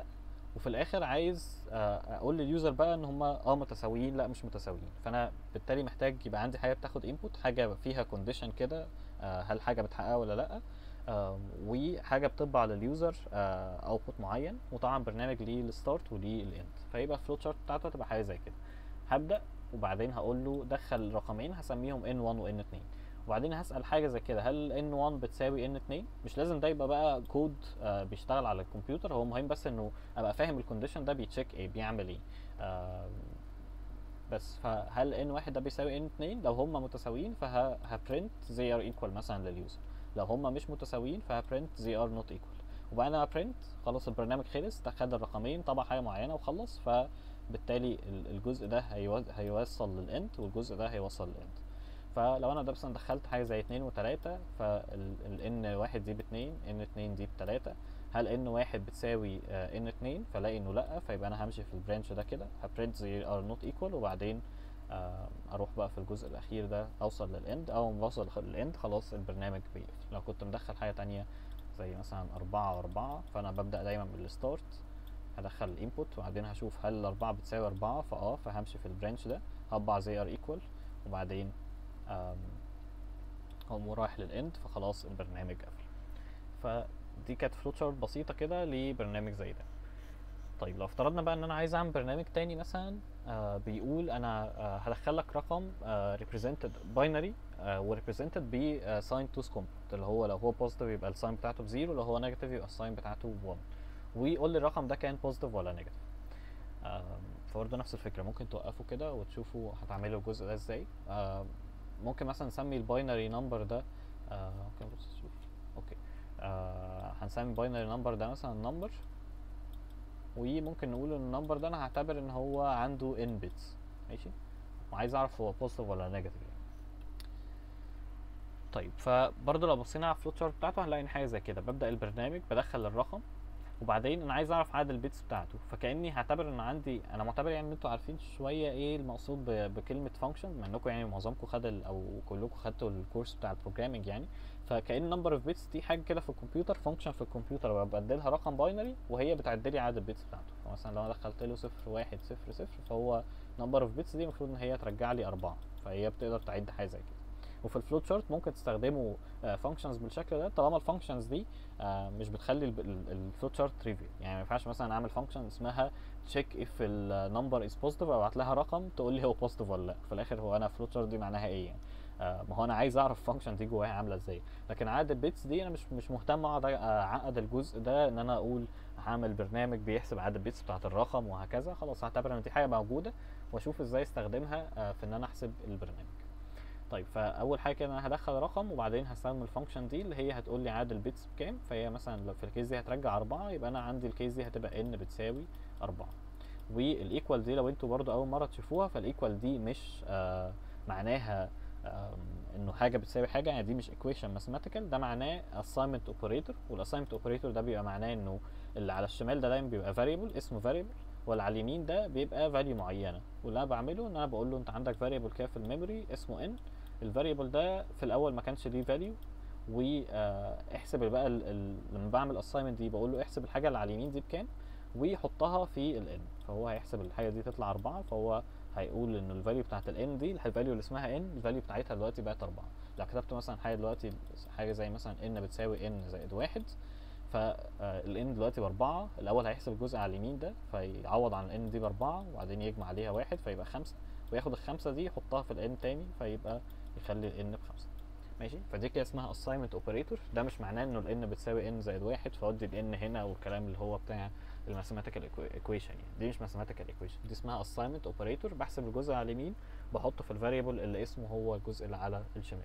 وفي الاخر عايز آه، اقول لليوزر بقى ان هما اه متساويين لا مش متساويين فانا بالتالي محتاج يبقى عندي حاجه بتاخد انبوت حاجه فيها كونديشن كده آه، هل حاجه بتحققها ولا لا آم، وحاجه بتطبع لليوزر اوتبوت معين وطبعا برنامج ليه الستارت وليه الاند فيبقى الفلو تشارت بتاعته هتبقى حاجه زي كده هبدا وبعدين هقول له دخل رقمين هسميهم n1 و n2 وبعدين هسال حاجه زي كده هل n1 بتساوي n2 مش لازم ده يبقى بقى كود آه، بيشتغل على الكمبيوتر هو مهم بس انه ابقى فاهم الكونديشن ده بيتشيك ايه بيعمل ايه آم، بس فهل ان واحد ده بيساوي ان اتنين لو هما متساويين فهبرنت زي ار ايكوال مثلا لليوزر لو هما مش متساويين فهبرنت زي ار نوت ايكوال وبعدين برنت خلاص البرنامج خلص خد الرقمين طبع حاجه معينه وخلص فبالتالي ال- الجزء ده هيو- هيوصل للاند والجزء ده هيوصل للاند فلو انا ده مثلا دخلت حاجه زي اتنين وتلاته فالان واحد دي باتنين ان اتنين دي بتلاته هل ان واحد بتساوي ان اتنين فلاقي انه لا فيبقى انا همشي في البرانش ده كده هبرنت زي ار نوت ايكوال وبعدين آه، اروح بقى في الجزء الاخير ده اوصل للاند اول ما بوصل للاند خلاص البرنامج بيقفل لو كنت مدخل حاجه تانية زي مثلا أربعة وأربعة فأنا ببدأ دايما من الستارت هدخل الانبوت وبعدين هشوف هل الأربعة بتساوي أربعة فأه فهمشي في البرانش ده هطبع زي ار ايكوال وبعدين آم، هقوم رايح للاند فخلاص البرنامج قفل فدي كانت فلوت شارت بسيطة كده لبرنامج زي ده طيب لو افترضنا بقى ان انا عايز اعمل برنامج تاني مثلا آه بيقول انا آه هدخل لك رقم آه represented binary آه و represented ب آه sign to complement اللي هو لو هو positive يبقى الساين بتاعته بزيرو لو هو negative يبقى الساين بتاعته 1 ويقول لي الرقم ده كان positive ولا negative آم، فبرضه نفس الفكرة ممكن توقفوا كده وتشوفوا هتعملوا الجزء ده ازاي آم، ممكن مثلا نسمي الباينري نمبر ده آه ممكن بص شوف اوكي آه هنسمي الباينري نمبر ده مثلا نمبر وممكن نقول ان النمبر ده انا هعتبر ان هو عنده n بيتس ماشي وعايز اعرف هو بوزيتيف ولا نيجاتيف يعني طيب فبرضه لو بصينا على الفلوت شارت بتاعته هنلاقي ان حاجه زي كده ببدا البرنامج بدخل الرقم وبعدين انا عايز اعرف عدد البيتس بتاعته فكاني هعتبر ان عندي انا معتبر يعني ان انتوا عارفين شويه ايه المقصود ب- بكلمه فانكشن بما انكم يعني معظمكم خد ال- او كلكم خدتوا الكورس بتاع البروجرامنج يعني فكأن نمبر اوف بيتس دي حاجه كده في الكمبيوتر فانكشن في الكمبيوتر ببدلها رقم باينري وهي بتعد لي عدد البيتس بتاعته فمثلا لو انا دخلت له صفر واحد صفر صفر فهو نمبر اوف بيتس دي المفروض ان هي ترجع لي اربعه فهي بتقدر تعد حاجه زي كده وفي الفلوت شارت ممكن تستخدموا فانكشنز بالشكل ده طالما الفانكشنز دي آه، مش بتخلي الفلوت شارت تريفيال يعني ما ينفعش مثلا اعمل فانكشن اسمها تشيك اف النمبر از بوزيتيف ابعت لها رقم تقول لي هو بوزيتيف ولا لا في الاخر هو انا فلوت شارت دي معناها ايه يعني آه، ما هو انا عايز اعرف الفانكشن دي جواها عامله ازاي لكن عدد البيتس دي انا مش مش مهتم اقعد اعقد الجزء ده ان انا اقول هعمل برنامج بيحسب عدد البيتس بتاعت الرقم وهكذا خلاص هعتبر ان دي حاجه موجوده واشوف ازاي استخدمها آه، في ان انا احسب البرنامج طيب فاول حاجه كده انا هدخل رقم وبعدين هستخدم الفانكشن دي اللي هي هتقول لي عدد البيتس بكام فهي مثلا لو في الكيس دي هترجع أربعة يبقى انا عندي الكيس دي هتبقى ان بتساوي أربعة والايكوال دي لو انتوا برضو اول مره تشوفوها فالايكوال دي مش آه معناها آم، انه حاجه بتساوي حاجه يعني دي مش equation mathematical ده معناه assignment operator والاssignment operator ده بيبقى معناه انه اللي على الشمال ده دايما بيبقى variable اسمه variable واللي على اليمين ده بيبقى value معينه واللي انا بعمله ان انا بقول له انت عندك variable كده في الميموري اسمه n الفاريبل ده في الاول ما كانش ليه فاليو واحسب بقى ال ال لما بعمل اساينمنت دي بقول له احسب الحاجه اللي على اليمين دي بكام ويحطها في الان فهو هيحسب الحاجه دي تطلع أربعة فهو هيقول ان الفاليو بتاعت الان دي الفاليو اللي اسمها ان الفاليو بتاعتها دلوقتي بقت أربعة لو كتبت مثلا حاجه دلوقتي حاجه زي مثلا ان بتساوي ان زائد واحد فالان دلوقتي بأربعة الأول هيحسب الجزء على اليمين ده فيعوض عن الان دي بأربعة وبعدين يجمع عليها واحد فيبقى خمسة وياخد الخمسة دي يحطها في الان تاني فيبقى يخلي الان بخمسة ماشي فدي كده اسمها assignment operator ده مش معناه انه الان بتساوي ان زائد واحد فاودي الان هنا والكلام اللي هو بتاع الماثيماتيكال equation يعني دي مش mathematical equation دي اسمها assignment operator بحسب الجزء على اليمين بحطه في الفاريبل اللي اسمه هو الجزء اللي على الشمال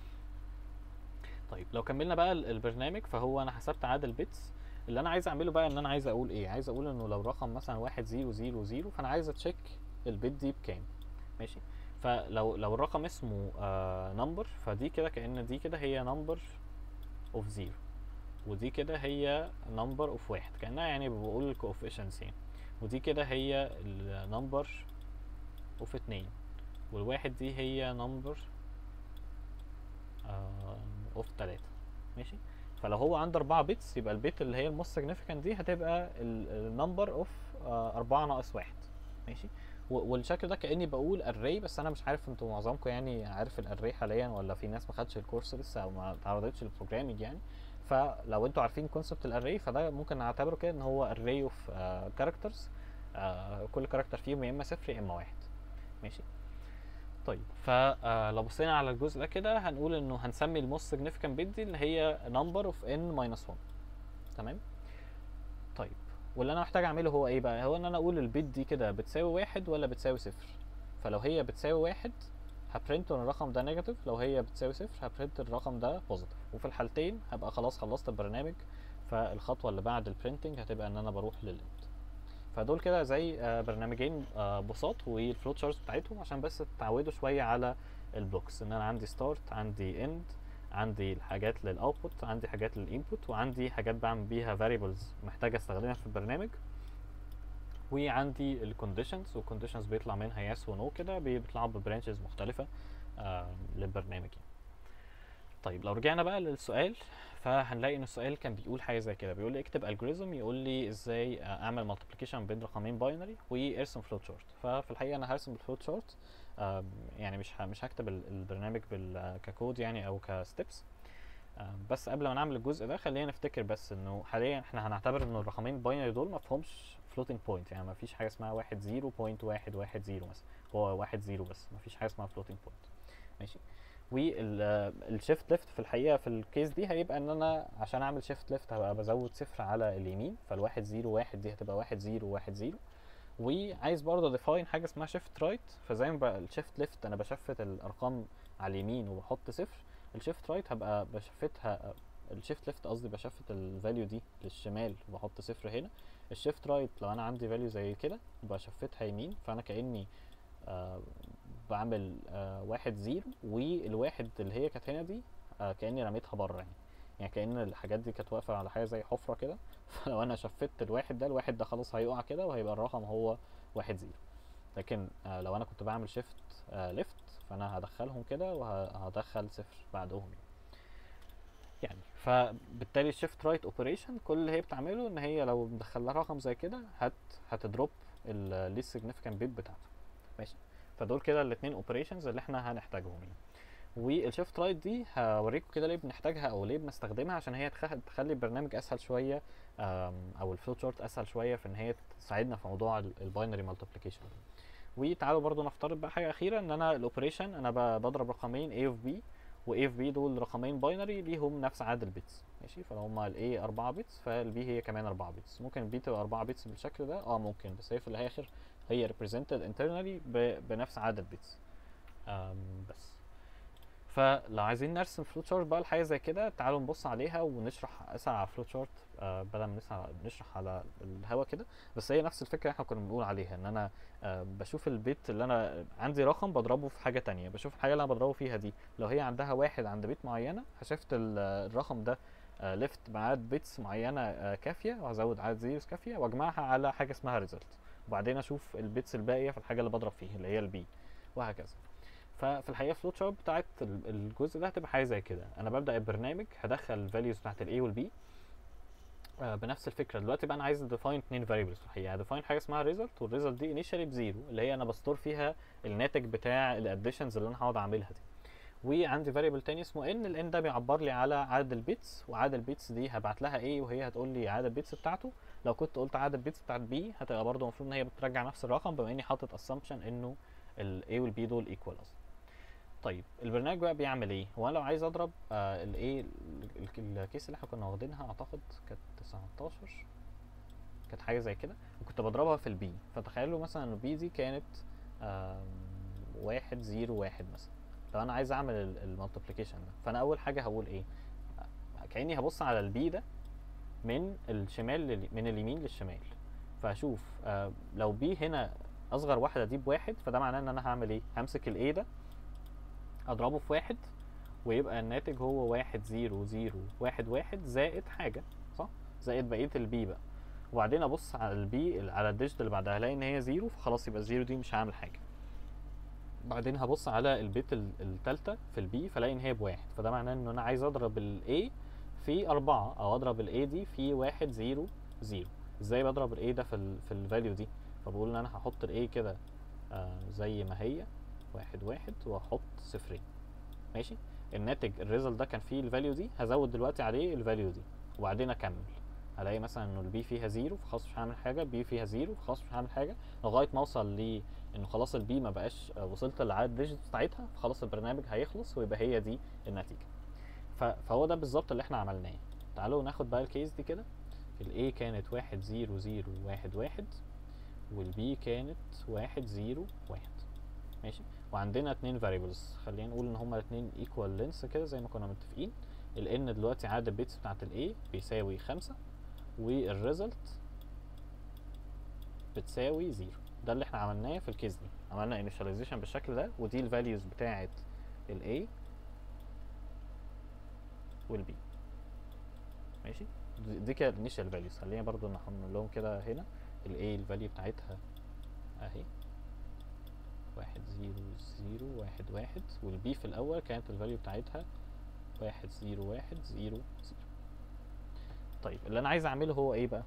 طيب لو كملنا بقى ال- البرنامج فهو انا حسبت عدد البيتس اللي انا عايز اعمله بقى ان انا عايز اقول ايه عايز اقول انه لو رقم مثلا واحد زيرو زيرو زيرو فانا عايز اتشيك البيت دي بكام ماشي فلو لو الرقم اسمه نمبر فدي كده كأن دي كده هي نمبر اوف زيرو ودي كده هي نمبر اوف واحد كأنها يعني بقول الكوفيشنس يعني ودي كده هي النمبر اوف اتنين والواحد دي هي نمبر اوف تلاتة ماشي فلو هو عنده 4 بيتس يبقى البيت اللي هي الموست سيجنيفيكانت دي هتبقى النمبر اوف 4 ناقص 1 ماشي و- والشكل ده كاني بقول array بس انا مش عارف انتوا معظمكم يعني عارف الاري حاليا ولا في ناس ما خدش الكورس لسه او ما اتعرضتش للبروجرامينج يعني فلو انتوا عارفين كونسبت الاري فده ممكن نعتبره كده ان هو array اوف كاركترز كل كاركتر فيهم يا اما صفر يا اما واحد ماشي طيب فلو بصينا على الجزء ده كده هنقول انه هنسمي الموست سيجنيفيكانت بيت دي اللي هي number of n minus 1 تمام طيب واللي انا محتاج اعمله هو ايه بقى هو ان انا اقول البيت دي كده بتساوي واحد ولا بتساوي صفر فلو هي بتساوي واحد هبرنت ان الرقم ده نيجاتيف لو هي بتساوي صفر هبرنت الرقم ده بوزيتيف وفي الحالتين هبقى خلاص خلصت البرنامج فالخطوه اللي بعد البرينتنج هتبقى ان انا بروح للانت فدول كده زي آه، برنامجين آه، بساط والفلوت شارتس بتاعتهم عشان بس تتعودوا شويه على البلوكس ان انا عندي ستارت عندي اند عندي الحاجات للاوتبوت عندي حاجات للانبوت وعندي حاجات بعمل بيها variables محتاج استخدمها في البرنامج وعندي الكونديشنز والكونديشنز بيطلع منها يس ونو كده بيطلعوا ببرانشز مختلفه آه للبرنامج يعني. طيب لو رجعنا بقى للسؤال فهنلاقي ان السؤال كان بيقول حاجه زي كده بيقول لي اكتب الجوريزم يقول لي ازاي آه، اعمل مالتيبليكيشن بين رقمين باينري وارسم فلوت شارت ففي الحقيقه انا هرسم الفلوت شارت يعني مش ه- مش هكتب ال- البرنامج بال ككود يعني او كستبس بس قبل ما نعمل الجزء ده خلينا نفتكر بس انه حاليا احنا هنعتبر ان الرقمين الباينري دول ما فيهمش فلوتنج بوينت يعني ما فيش حاجه اسمها واحد زيرو بوينت واحد واحد زيرو مثلا هو واحد زيرو بس ما فيش حاجه اسمها فلوتنج بوينت ماشي والشيفت ليفت في الحقيقه في الكيس دي هيبقى ان انا عشان اعمل شيفت ليفت هبقى بزود صفر على اليمين فالواحد زيرو واحد دي هتبقى واحد زيرو واحد زيرو وعايز برضه ديفاين حاجه اسمها شيفت رايت فزي ما بقى الشيفت ليفت انا بشفت الارقام على اليمين وبحط صفر الشيفت رايت هبقى بشفتها الشيفت ليفت قصدي بشفت الفاليو دي للشمال وبحط صفر هنا الشيفت رايت لو انا عندي فاليو زي كده بشفتها يمين فانا كاني آه بعمل آه واحد زيرو والواحد اللي هي كانت هنا دي آه كاني رميتها بره يعني يعني كأن الحاجات دي كانت واقفة على حاجة زي حفرة كده فلو أنا شفت الواحد ده الواحد ده خلاص هيقع كده وهيبقى الرقم هو واحد زيرو لكن آه لو أنا كنت بعمل شيفت آه ليفت فأنا هدخلهم كده وهدخل صفر بعدهم يعني يعني فبالتالي الشيفت رايت اوبريشن كل اللي هي بتعمله ان هي لو مدخلها رقم زي كده هت هتدروب الليست سيجنيفيكانت بيت بتاعته ماشي فدول كده الاثنين اوبريشنز اللي احنا هنحتاجهم يعني والشيفت رايت دي هوريكم كده ليه بنحتاجها او ليه بنستخدمها عشان هي تخ- تخلي البرنامج اسهل شويه آم، او الفلو شارت اسهل شويه في ان هي تساعدنا في موضوع الباينري مالتيبليكيشن وتعالوا برضو نفترض بقى حاجه اخيره ان انا الاوبريشن انا ب- بضرب رقمين A و B و A و B دول رقمين باينري ليهم نفس عدد البيتس ماشي فلو هما ال A 4 بيتس فال B هي كمان 4 بيتس ممكن ال B تبقى 4 بيتس بالشكل ده اه ممكن بس هي في الاخر هي represented internally ب- بنفس عدد البيتس آم، بس فلو عايزين نرسم فلوت شارت بقى لحاجه زي كده تعالوا نبص عليها ونشرح اسهل على فلوت شارت آه بدل ما نسع- نشرح على الهوا كده بس هي نفس الفكره احنا كنا بنقول عليها ان انا آه بشوف البيت اللي انا عندي رقم بضربه في حاجه تانية بشوف الحاجه اللي انا بضربه فيها دي لو هي عندها واحد عند بيت معينه هشفت ال- الرقم ده ليفت بعدد بيتس معينه آه كافيه وهزود عدد زيروز كافيه واجمعها على حاجه اسمها ريزلت وبعدين اشوف البيتس الباقيه في الحاجه اللي بضرب فيها اللي هي البي وهكذا ففي الحقيقه فلوت شارت بتاعت ال- الجزء ده هتبقى حاجه زي كده انا ببدا البرنامج هدخل الفاليوز بتاعت الاي والبي آه بنفس الفكره دلوقتي بقى انا عايز ديفاين اتنين فاريبلز في الحقيقه هديفاين حاجه اسمها ريزلت والريزلت دي انيشالي بزيرو اللي هي انا بستور فيها الناتج بتاع الاديشنز اللي انا هقعد اعملها دي وعندي فاريبل تاني اسمه ان الان ده بيعبر لي على عدد البيتس وعدد البيتس دي هبعت لها ايه وهي هتقول لي عدد البيتس بتاعته لو كنت قلت عدد البيتس بتاعت بي هتبقى برضه المفروض ان هي بترجع نفس الرقم بما اني حاطط اسامبشن انه الاي والبي دول ايكوال اصلا طيب البرنامج بقى بيعمل ايه هو انا لو عايز اضرب آه الايه الكيس اللي احنا كنا واخدينها اعتقد كانت 19 كانت حاجه زي كده وكنت بضربها في البي فتخيلوا مثلا ان البي دي كانت آم، واحد زيرو واحد مثلا لو انا عايز اعمل المالتيبليكيشن ده فانا اول حاجه هقول ايه آه، كاني هبص على البي ده من الشمال لل... من اليمين للشمال فهشوف آه لو بي هنا اصغر واحده دي بواحد فده معناه ان انا هعمل ايه همسك الاي ده اضربه في واحد ويبقى الناتج هو واحد زيرو زيرو واحد واحد زائد حاجة صح؟ زائد بقية البي بقى وبعدين ابص على البي على الديجيت اللي بعدها الاقي ان هي زيرو فخلاص يبقى الزيرو دي مش هعمل حاجة بعدين هبص على البيت ال- التالتة في البي فلاقي ان هي بواحد فده معناه ان انا عايز اضرب الاي في أربعة أو أضرب ال A دي في واحد زيرو زيرو ازاي بضرب ال A ده في ال في الفاليو دي فبقول ان انا هحط ال A كده آه زي ما هي واحد واحد واحط صفرين ماشي الناتج الريزلت ده كان فيه الفاليو دي هزود دلوقتي عليه الفاليو دي وبعدين اكمل هلاقي مثلا انه البي فيها زيرو فخلاص مش هعمل حاجه البي فيها زيرو فخلاص مش هعمل حاجه لغايه ما اوصل ل انه خلاص البي ما بقاش آه، وصلت للعدد الديجيتس بتاعتها فخلاص البرنامج هيخلص ويبقى هي دي النتيجه ف- فهو ده بالظبط اللي احنا عملناه تعالوا ناخد بقى الكيس دي كده ال A كانت واحد زيرو زيرو واحد واحد وال B كانت واحد زيرو واحد ماشي وعندنا اتنين variables خلينا نقول ان هما الاتنين equal lengths كده زي ما كنا متفقين ال N دلوقتي عدد البيتس بتاعت ال A بيساوي خمسة والريزلت بتساوي زيرو ده اللي احنا عملناه في الكيس دي عملنا initialization بالشكل ده ودي الفاليوز بتاعت ال A وال B ماشي دي- دي كده الانيشال فاليوز خلينا برضو نحط لهم كده هنا ال A الفاليو بتاعتها اهي واحد زيرو زيرو واحد واحد والبي في الأول كانت الفاليو بتاعتها واحد زيرو واحد زيرو زيرو طيب اللي أنا عايز أعمله هو إيه بقى؟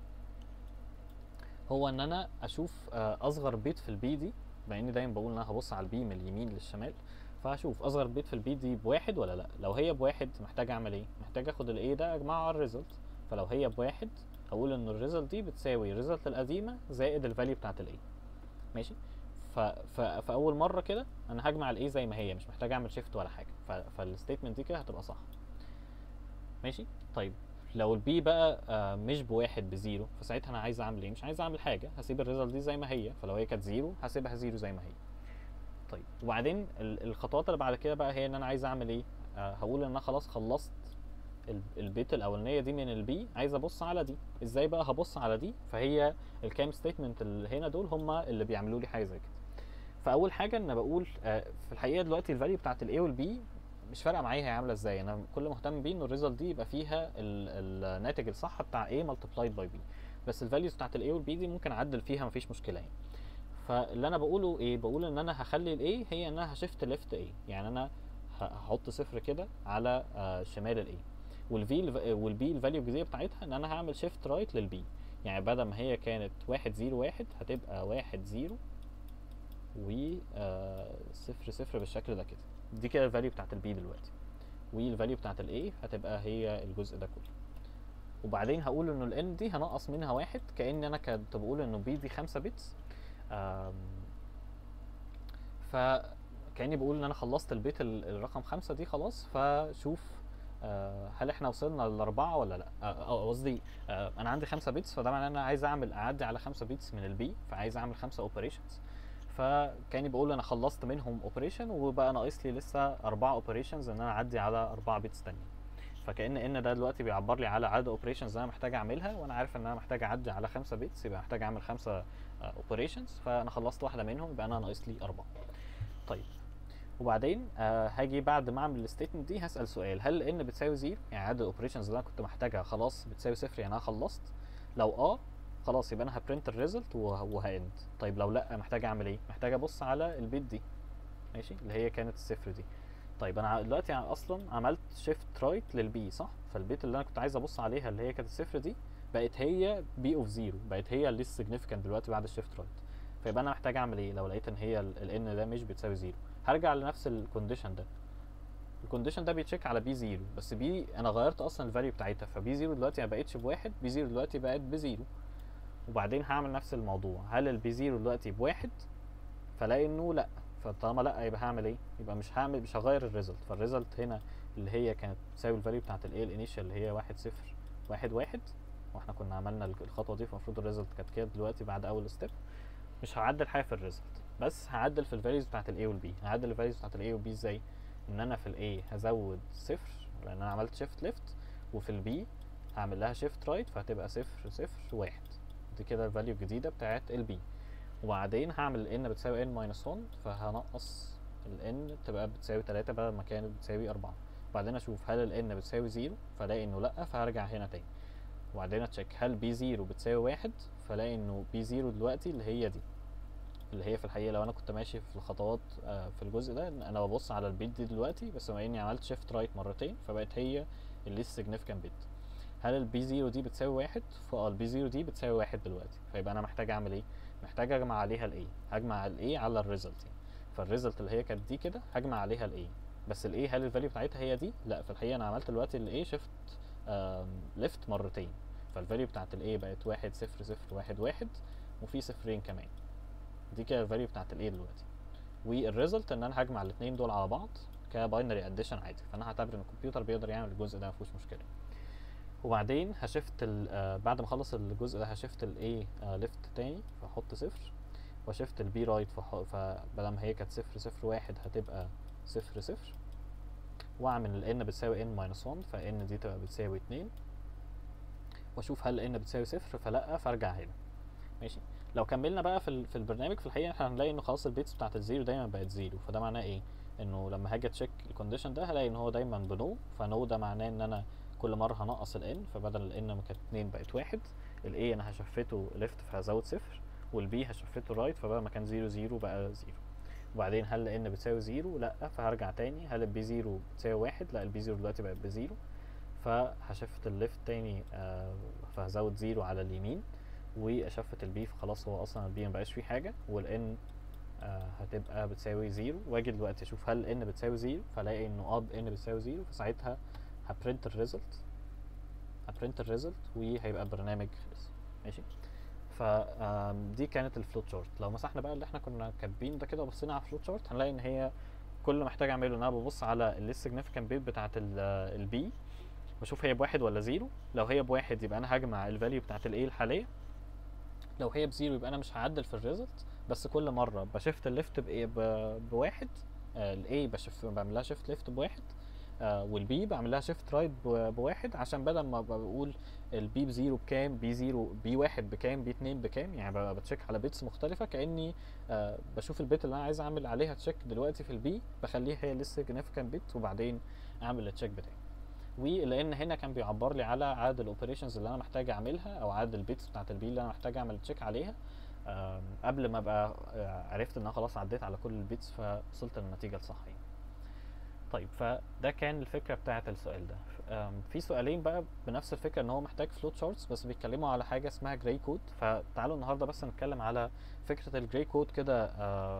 هو إن أنا أشوف آه، أصغر بيت في البي دي بما إني دايما بقول إن أنا هبص على البي من اليمين للشمال فهشوف أصغر بيت في البي دي بواحد ولا لأ لو هي بواحد محتاج أعمل إيه؟ محتاج آخد ال A ده أجمعه على الريزلت فلو هي بواحد هقول إن الريزلت دي بتساوي الريزلت القديمة زائد الفاليو بتاعت ال A ماشي ف... ف... فاول مره كده انا هجمع الايه زي ما هي مش محتاج اعمل شيفت ولا حاجه ف... فالستيتمنت دي كده هتبقى صح ماشي طيب لو البي بقى آه مش بواحد بزيرو فساعتها انا عايز اعمل ايه مش عايز اعمل حاجه هسيب الريزلت دي زي ما هي فلو هي كانت زيرو هسيبها زيرو زي ما هي طيب وبعدين ال... الخطوات اللي بعد كده بقى هي ان انا عايز اعمل ايه آه هقول ان انا خلاص خلصت ال- البيت الاولانيه دي من البي عايز ابص على دي ازاي بقى هبص على دي فهي الكام ستيتمنت اللي هنا دول هم اللي بيعملوا لي حاجه زي كده فاول حاجه ان بقول آه، في الحقيقه دلوقتي الفاليو بتاعت الاي والبي مش فارقه معايا هي عامله ازاي انا كل مهتم بيه ان الريزلت دي يبقى فيها ال- الناتج الصح بتاع A multiplied by B بس الفاليوز بتاعت الاي والبي دي ممكن اعدل فيها مفيش مشكله يعني فاللي انا بقوله ايه بقول ان انا هخلي الاي هي ان انا هشفت ليفت اي يعني انا ه- هحط صفر كده على آه، شمال الاي والفي والبي الفاليو الجديده بتاعتها ان انا هعمل شيفت رايت للبي يعني بدل ما هي كانت واحد زيرو واحد هتبقى واحد زيرو و آه، صفر صفر بالشكل ده كده دي كده الفاليو بتاعت البي دلوقتي والفاليو بتاعت الاي هتبقى هي الجزء ده كله وبعدين هقول انه الان دي هنقص منها واحد كأن انا كنت بقول انه بي دي خمسة بيتس آم، فكأني بقول ان انا خلصت البيت ال- الرقم خمسة دي خلاص فشوف آه، هل احنا وصلنا للأربعة ولا لا آه، آه، قصدي آه، انا عندي خمسة بيتس فده معناه ان انا عايز اعمل اعدي على خمسة بيتس من البي فعايز اعمل خمسة اوبريشنز فكاني بقول انا خلصت منهم اوبريشن وبقى ناقص لي لسه اربعة اوبريشنز ان انا اعدي على اربعة بيتس تانية فكأن ان ده دلوقتي بيعبر لي على عدد اوبريشنز انا محتاج اعملها وانا عارف ان انا محتاج اعدي على خمسة بيتس يبقى محتاج اعمل خمسة اوبريشنز فانا خلصت واحدة منهم يبقى انا ناقص لي اربعة طيب وبعدين آه هاجي بعد ما اعمل الستيتمنت دي هسأل سؤال هل ان بتساوي زيرو يعني عدد الاوبريشنز اللي انا كنت محتاجها خلاص بتساوي صفر يعني انا خلصت لو اه خلاص يبقى انا هبرنت الريزلت وهاند طيب لو لا محتاج اعمل ايه محتاج ابص على البيت دي ماشي اللي هي كانت الصفر دي طيب انا ع- دلوقتي ع- اصلا عملت شيفت رايت للبي صح فالبيت اللي انا كنت عايز ابص عليها اللي هي كانت الصفر دي بقت هي بي اوف زيرو بقت هي اللي سيجنيفيكانت دلوقتي بعد الشيفت رايت فيبقى انا محتاج اعمل ايه لو لقيت ان هي الان ده مش بتساوي زيرو هرجع لنفس الكونديشن ده الكونديشن ده بيتشيك على بي زيرو بس بي انا غيرت اصلا الفاليو بتاعتها فبي زيرو دلوقتي ما بقتش بواحد بي زيرو دلوقتي بقت بزيرو وبعدين هعمل نفس الموضوع هل البي زيرو دلوقتي بواحد فلاقي انه لا فطالما لا يبقى هعمل ايه يبقى مش هعمل مش هغير الريزلت فالريزلت هنا اللي هي كانت تساوي الفاليو بتاعت الايه الانيشال اللي هي واحد صفر واحد واحد واحنا كنا عملنا الك- الخطوه دي فالمفروض الريزلت كانت كده دلوقتي بعد اول ستيب مش هعدل حاجه في الريزلت بس هعدل في الفاليوز بتاعت الاي والبي هعدل الفاليوز بتاعت الاي والبي ازاي ان انا في الاي هزود صفر لان انا عملت شيفت ليفت وفي البي هعمل لها شيفت رايت فهتبقى صفر صفر واحد دي كده الفاليو الجديده بتاعت البي وبعدين هعمل ال n بتساوي n ماينس 1 فهنقص ال n تبقى بتساوي 3 بدل ما كانت بتساوي 4 وبعدين اشوف هل ال n بتساوي 0 فالاقي انه لا فهرجع هنا تاني وبعدين اتشيك هل بي 0 بتساوي 1 فالاقي انه بي 0 دلوقتي اللي هي دي اللي هي في الحقيقه لو انا كنت ماشي في الخطوات آه، في الجزء ده إن انا ببص على البيت دي دلوقتي بس بما اني عملت شيفت رايت مرتين فبقت هي اللي significant بيت هل البي زيرو دي بتساوي واحد فاه البي زيرو دي بتساوي واحد دلوقتي فيبقى انا محتاج اعمل ايه محتاج اجمع عليها الاي هجمع الاي على الريزلت يعني فالريزلت اللي هي كانت دي كده هجمع عليها الاي بس الاي هل الفاليو بتاعتها هي دي لا في الحقيقه انا عملت دلوقتي الاي شيفت ليفت مرتين فالفاليو بتاعت الاي بقت واحد صفر صفر واحد واحد وفي صفرين كمان دي كده الفاليو بتاعت الاي دلوقتي والريزلت ان انا هجمع الاثنين دول على بعض كباينري اديشن عادي فانا هعتبر ان الكمبيوتر بيقدر يعمل الجزء ده مفيهوش مشكله وبعدين هشفت آه بعد ما اخلص الجزء ده هشفت الاي آه ليفت تاني فاحط صفر وشفت البي رايت فبدل ما هي كانت صفر صفر واحد هتبقى صفر صفر واعمل ال n بتساوي n ماينس 1 ف n دي تبقى بتساوي 2 واشوف هل n بتساوي صفر فلا فارجع هنا ماشي لو كملنا بقى في, في البرنامج في الحقيقه احنا هنلاقي انه خلاص البيتس بتاعت الزيرو دايما بقت زيرو فده معناه ايه انه لما هاجي اتشيك الكونديشن ده هلاقي ان هو دايما بنو فنو ده معناه ان انا كل مره هنقص ال n فبدل ال n ما كانت 2 بقت 1 ال a انا هشفته ليفت فهزود صفر والبي هشفته رايت فبقى مكان 0 0 بقى 0 وبعدين هل ان بتساوي 0 لا فهرجع تاني هل البي 0 بتساوي 1 لا البي 0 دلوقتي بقت بزيرو فهشفت الليفت تاني آه فهزود 0 على اليمين واشفت البي فخلاص هو اصلا البي مبقاش فيه حاجه والان آه هتبقى بتساوي 0 واجي دلوقتي اشوف هل ان بتساوي 0 فالاقي انه اب ان بتساوي 0 فساعتها هبرنت الريزلت هبرنت الريزلت وهيبقى البرنامج خلص ماشي فدي كانت الفلوت شارت لو مسحنا بقى اللي احنا كنا كاتبين ده كده وبصينا على الفلوت شارت هنلاقي ان هي كل اللي محتاج اعمله ان انا ببص على الليست سيجنيفيكانت بيت بتاعت البي بشوف هي بواحد ولا زيرو لو هي بواحد يبقى انا هجمع الفاليو بتاعت الايه الحاليه لو هي بزيرو يبقى انا مش هعدل في الريزلت بس كل مره بشفت الليفت بايه بواحد الاي بشف بعملها شيفت ليفت بواحد آه والبي بعمل لها شيفت رايت بواحد عشان بدل ما بقول البي بزيرو بكام بي زيرو بي واحد بكام بي اتنين بكام يعني ببقى بتشيك على بيتس مختلفه كاني آه بشوف البيت اللي انا عايز اعمل عليها تشيك دلوقتي في البي بخليها هي لسه significant بيت وبعدين اعمل التشيك بتاعي ولان هنا كان بيعبر لي على عدد الاوبريشنز اللي انا محتاج اعملها او عدد البيتس بتاعت البي اللي انا محتاج اعمل تشيك عليها قبل ما ابقى عرفت ان انا خلاص عديت على كل البيتس فوصلت للنتيجه الصحيحه طيب فده كان الفكره بتاعه السؤال ده في سؤالين بقى بنفس الفكره ان هو محتاج فلوت شارتس بس بيتكلموا على حاجه اسمها جراي كود فتعالوا النهارده بس نتكلم على فكره الجراي كود كده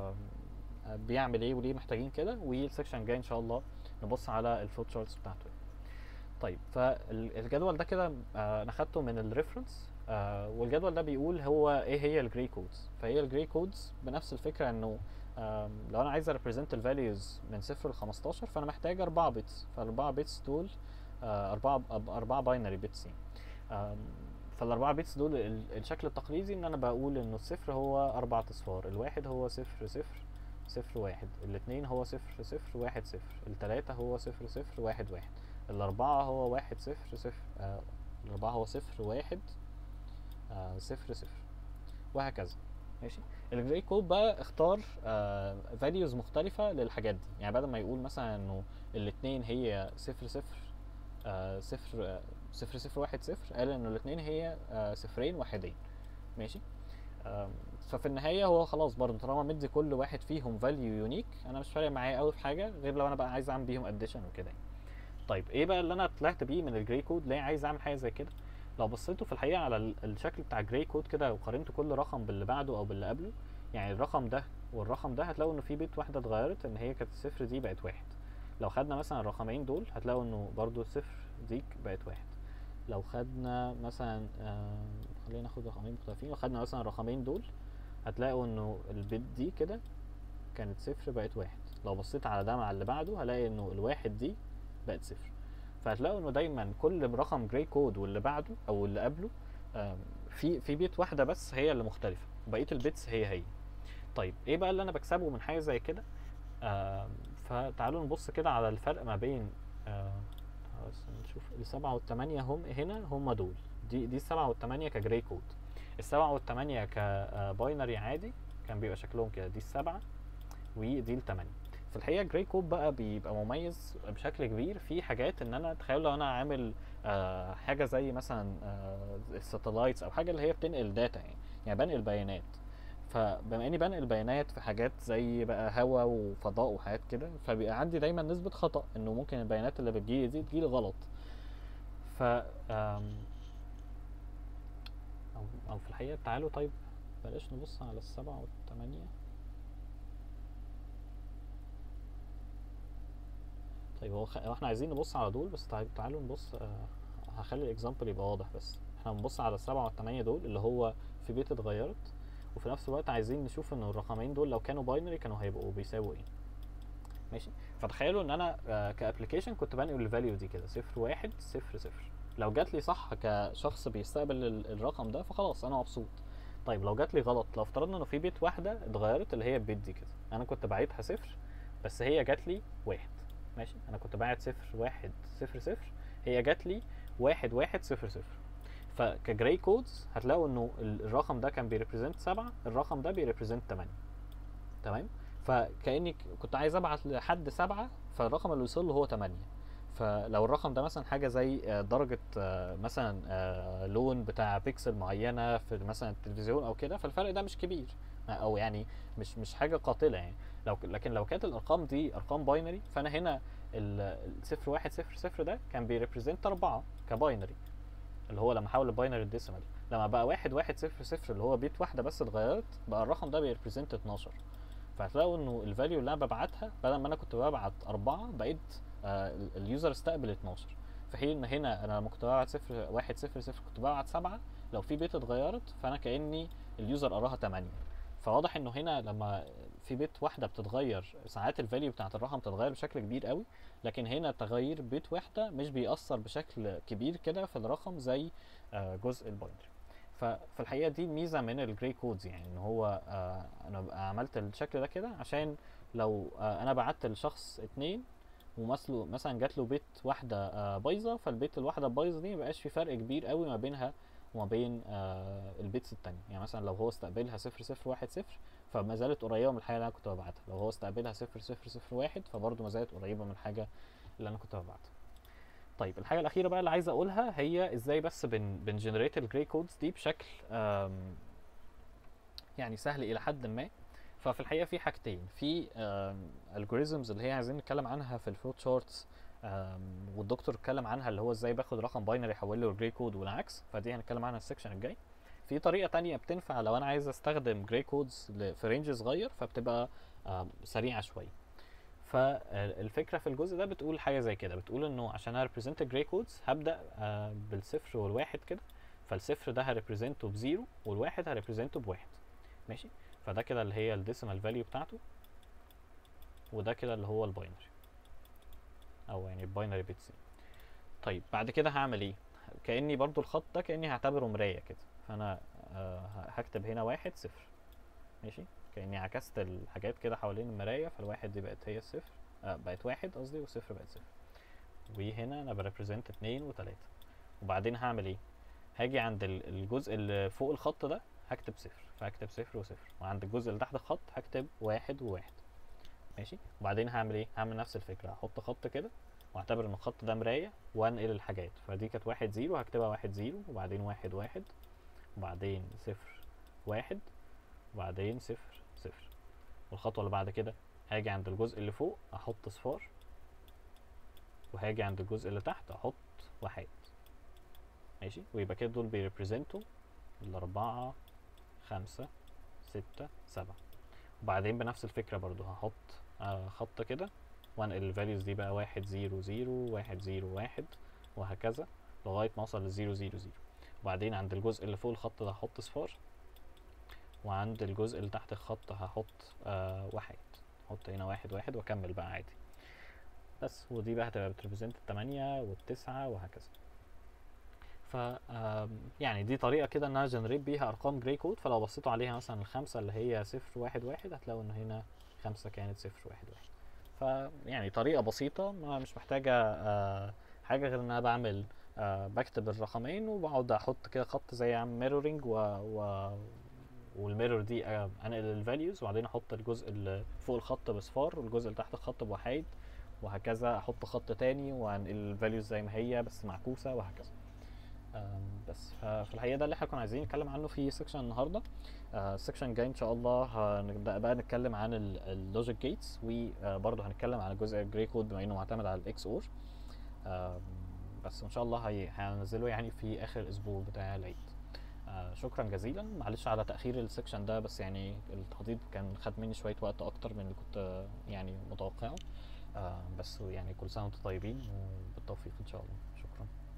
بيعمل ايه وليه محتاجين كده والسكشن الجاي ان شاء الله نبص على الفلوت شارتس بتاعته طيب فالجدول ده كده انا خدته من الريفرنس آه والجدول ده بيقول هو ايه هي الجراي كودز فهي الجراي كودز بنفس الفكره انه لو انا عايز اريبريزنت الفاليوز من صفر ل 15 فانا محتاج 4 بيتس فالاربعه بيتس دول آه اربعه اربعه باينري بيتس يعني فالاربعه بيتس دول الشكل التقليدي ان انا بقول انه الصفر هو اربع اصفار الواحد هو صفر صفر صفر واحد الاثنين هو صفر صفر واحد صفر الثلاثة هو صفر صفر واحد واحد الأربعة هو واحد صفر صفر آه الأربعة هو صفر واحد آه صفر صفر وهكذا ماشي الجراي كود بقى اختار فاليوز آه مختلفة للحاجات دي يعني بدل ما يقول مثلا انه الاتنين هي صفر صفر آه صفر آه صفر صفر واحد صفر قال انه الاتنين هي آه صفرين واحدين ماشي آه ففي النهايه هو خلاص برضه طالما مدي كل واحد فيهم فاليو يونيك انا مش فارق معايا قوي في حاجه غير لو انا بقى عايز اعمل بيهم اديشن وكده يعني. طيب ايه بقى اللي انا طلعت بيه من الجراي كود ليه عايز اعمل حاجه زي كده لو بصيتوا في الحقيقه على الشكل بتاع الجراي كود كده وقارنتوا كل رقم باللي بعده او باللي قبله يعني الرقم ده والرقم ده هتلاقوا انه في بيت واحده اتغيرت ان هي كانت الصفر دي بقت واحد لو خدنا مثلا الرقمين دول هتلاقوا انه برضو الصفر دي بقت واحد لو خدنا مثلا آه خلينا ناخد رقمين مختلفين لو خدنا مثلا الرقمين دول هتلاقوا انه البيت دي كده كانت صفر بقت واحد لو بصيت على ده مع اللي بعده هلاقي انه الواحد دي بقت صفر فهتلاقوا انه دايما كل رقم جراي كود واللي بعده او اللي قبله في في بيت واحده بس هي اللي مختلفه وبقيه البيتس هي هي طيب ايه بقى اللي انا بكسبه من حاجه زي كده فتعالوا نبص كده على الفرق ما بين بس نشوف السبعة والثمانية هم هنا هم دول دي دي السبعة والثمانية كجراي كود السبعة والثمانية كباينري عادي كان بيبقى شكلهم كده دي السبعة ودي الثمانية في الحقيقه جراي كود بقى بيبقى مميز بشكل كبير في حاجات ان انا تخيل لو انا عامل آه حاجه زي مثلا آه الساتلايتس او حاجه اللي هي بتنقل داتا يعني يعني بنقل بيانات فبما اني بنقل بيانات في حاجات زي بقى هواء وفضاء وحاجات كده فبيبقى عندي دايما نسبه خطا انه ممكن البيانات اللي بتجيلي دي تجيلي غلط ف آم، او او في الحقيقه تعالوا طيب بلاش نبص على السبعة والثمانية طيب هو, خ... هو احنا عايزين نبص على دول بس طيب تعالوا نبص آه هخلي الاكزامبل يبقى واضح بس احنا بنبص على السبعة والثمانية دول اللي هو في بيت اتغيرت وفي نفس الوقت عايزين نشوف ان الرقمين دول لو كانوا باينري كانوا هيبقوا بيساووا ايه ماشي فتخيلوا ان انا آه كابلكيشن كنت بنقل الفاليو دي كده صفر واحد صفر صفر لو جات لي صح كشخص بيستقبل ال- الرقم ده فخلاص انا مبسوط طيب لو جات لي غلط لو افترضنا انه في بيت واحده اتغيرت اللي هي البيت دي كده انا كنت باعتها صفر بس هي جات لي واحد ماشي انا كنت باعت صفر واحد صفر صفر هي جات لي واحد واحد صفر صفر فكجراي كودز هتلاقوا انه ال- الرقم ده كان بيريبريزنت سبعة الرقم ده بيريبريزنت تمانية تمام فكاني ك- كنت عايز ابعت لحد سبعة فالرقم اللي وصل له هو تمانية فلو الرقم ده مثلا حاجه زي آه، درجه آه، مثلا آه، لون بتاع بيكسل معينه في مثلا التلفزيون او كده فالفرق ده مش كبير آه، او يعني مش مش حاجه قاتله يعني لو ك- لكن لو كانت الارقام دي ارقام باينري فانا هنا الصفر واحد صفر صفر ده كان بيريبريزنت أربعة كباينري اللي هو لما حول الباينري الديسيمال لما بقى واحد واحد صفر صفر اللي هو بيت واحده بس اتغيرت بقى الرقم ده بيريبريزنت 12 فهتلاقوا انه الفاليو اللي انا ببعتها بدل ما انا كنت ببعت أربعة بقيت آه ال- اليوزر استقبل 12 في حين ان هنا انا لما كنت ببعت صفر واحد صفر صفر كنت ببعت سبعة لو في بيت اتغيرت فانا كاني اليوزر قراها 8 فواضح انه هنا لما في بيت واحده بتتغير ساعات الفاليو بتاعت الرقم بتتغير بشكل كبير قوي لكن هنا تغيير بيت واحده مش بيأثر بشكل كبير كده في الرقم زي آه، جزء الباينري ففي الحقيقه دي ميزه من الجراي كودز يعني ان هو آه، انا بقى عملت الشكل ده كده عشان لو آه، انا بعت لشخص اتنين ومثله مثلا جات له بيت واحده آه، بايظه فالبيت الواحده البايظه دي مبقاش في فرق كبير قوي ما بينها وما بين آه، البيتس التانية يعني مثلا لو هو استقبلها صفر صفر واحد صفر فما زالت قريبه من الحاجه اللي انا كنت ببعتها لو هو استقبلها صفر صفر صفر واحد فبرضه ما زالت قريبه من الحاجه اللي انا كنت ببعتها طيب الحاجه الاخيره بقى اللي عايز اقولها هي ازاي بس بن بنجنريت الجراي كودز دي بشكل آم، يعني سهل الى حد ما ففي الحقيقه في حاجتين في الجوريزمز اللي هي عايزين نتكلم عنها في الفلوت شارتس والدكتور اتكلم عنها اللي هو ازاي باخد رقم باينري احوله لجراي كود والعكس فدي هنتكلم عنها السكشن الجاي في طريقه تانية بتنفع لو انا عايز استخدم جراي كودز في رينج صغير فبتبقى آم، سريعه شويه فالفكره في الجزء ده بتقول حاجه زي كده بتقول انه عشان اريبريزنت جراي كودز هبدا آه، بالصفر والواحد كده فالصفر ده هريبريزنته بزيرو والواحد هريبريزنته بواحد ماشي فده كده اللي هي الديسيمال فاليو بتاعته وده كده اللي هو الباينري او يعني الباينري بيتس طيب بعد كده هعمل ايه كاني برضو الخط ده كاني هعتبره مرايه كده فانا آه ه- هكتب هنا واحد صفر ماشي كاني عكست الحاجات كده حوالين المرايه فالواحد دي بقت هي الصفر آه بقت واحد قصدي والصفر بقت صفر وهنا انا بريبريزنت اتنين وتلاته وبعدين هعمل ايه هاجي عند ال- الجزء اللي فوق الخط ده هكتب صفر فهكتب صفر وصفر وعند الجزء اللي تحت الخط هكتب واحد وواحد ماشي وبعدين هعمل ايه هعمل نفس الفكره هحط خط كده واعتبر ان الخط ده مرايه وانقل الحاجات فدي كانت واحد زيرو هكتبها واحد زيرو وبعدين واحد واحد وبعدين صفر واحد وبعدين صفر صفر والخطوه اللي بعد كده هاجي عند الجزء اللي فوق احط صفار وهاجي عند الجزء اللي تحت احط واحد ماشي ويبقى كده دول بيريبريزنتوا الأربعة خمسة ستة سبعة وبعدين بنفس الفكرة برضو هحط آه خط كده وانقل الفاليوز دي بقى واحد زيرو زيرو واحد زيرو واحد وهكذا لغاية ما اوصل لزيرو زيرو زيرو وبعدين عند الجزء اللي فوق الخط ده هحط صفار وعند الجزء اللي تحت الخط هحط آه واحد احط هنا واحد واحد واكمل بقى عادي بس ودي بقى هتبقى بتريبريزنت التمانية والتسعة وهكذا ف آم، يعني دي طريقه كده ان انا جنريت بيها ارقام جراي كود فلو بصيتوا عليها مثلا الخمسه اللي هي صفر واحد واحد هتلاقوا ان هنا خمسه كانت صفر واحد واحد فيعني طريقه بسيطه ما مش محتاجه آه، حاجه غير ان انا بعمل آه، بكتب الرقمين وبقعد احط كده خط زي عم ميرورنج و, و والميرور دي آه، انقل الفاليوز وبعدين احط الجزء اللي فوق الخط بصفار والجزء اللي تحت الخط بوحيد وهكذا احط خط تاني وانقل الفاليوز زي ما هي بس معكوسه وهكذا آم، بس ففي الحقيقه ده اللي احنا كنا عايزين نتكلم عنه في سيكشن النهارده السيكشن الجاي ان شاء الله هنبدا بقى نتكلم عن اللوجيك جيتس وبرضه هنتكلم عن جزء الجراي كود بما انه معتمد على الاكس اور بس ان شاء الله هي هنزله يعني في اخر اسبوع بتاع العيد آه شكرا جزيلا معلش على تاخير السكشن ده بس يعني التخطيط كان خد مني شويه وقت اكتر من اللي كنت آه، يعني متوقعه آه بس يعني كل سنه وانتم طيبين وبالتوفيق ان شاء الله شكرا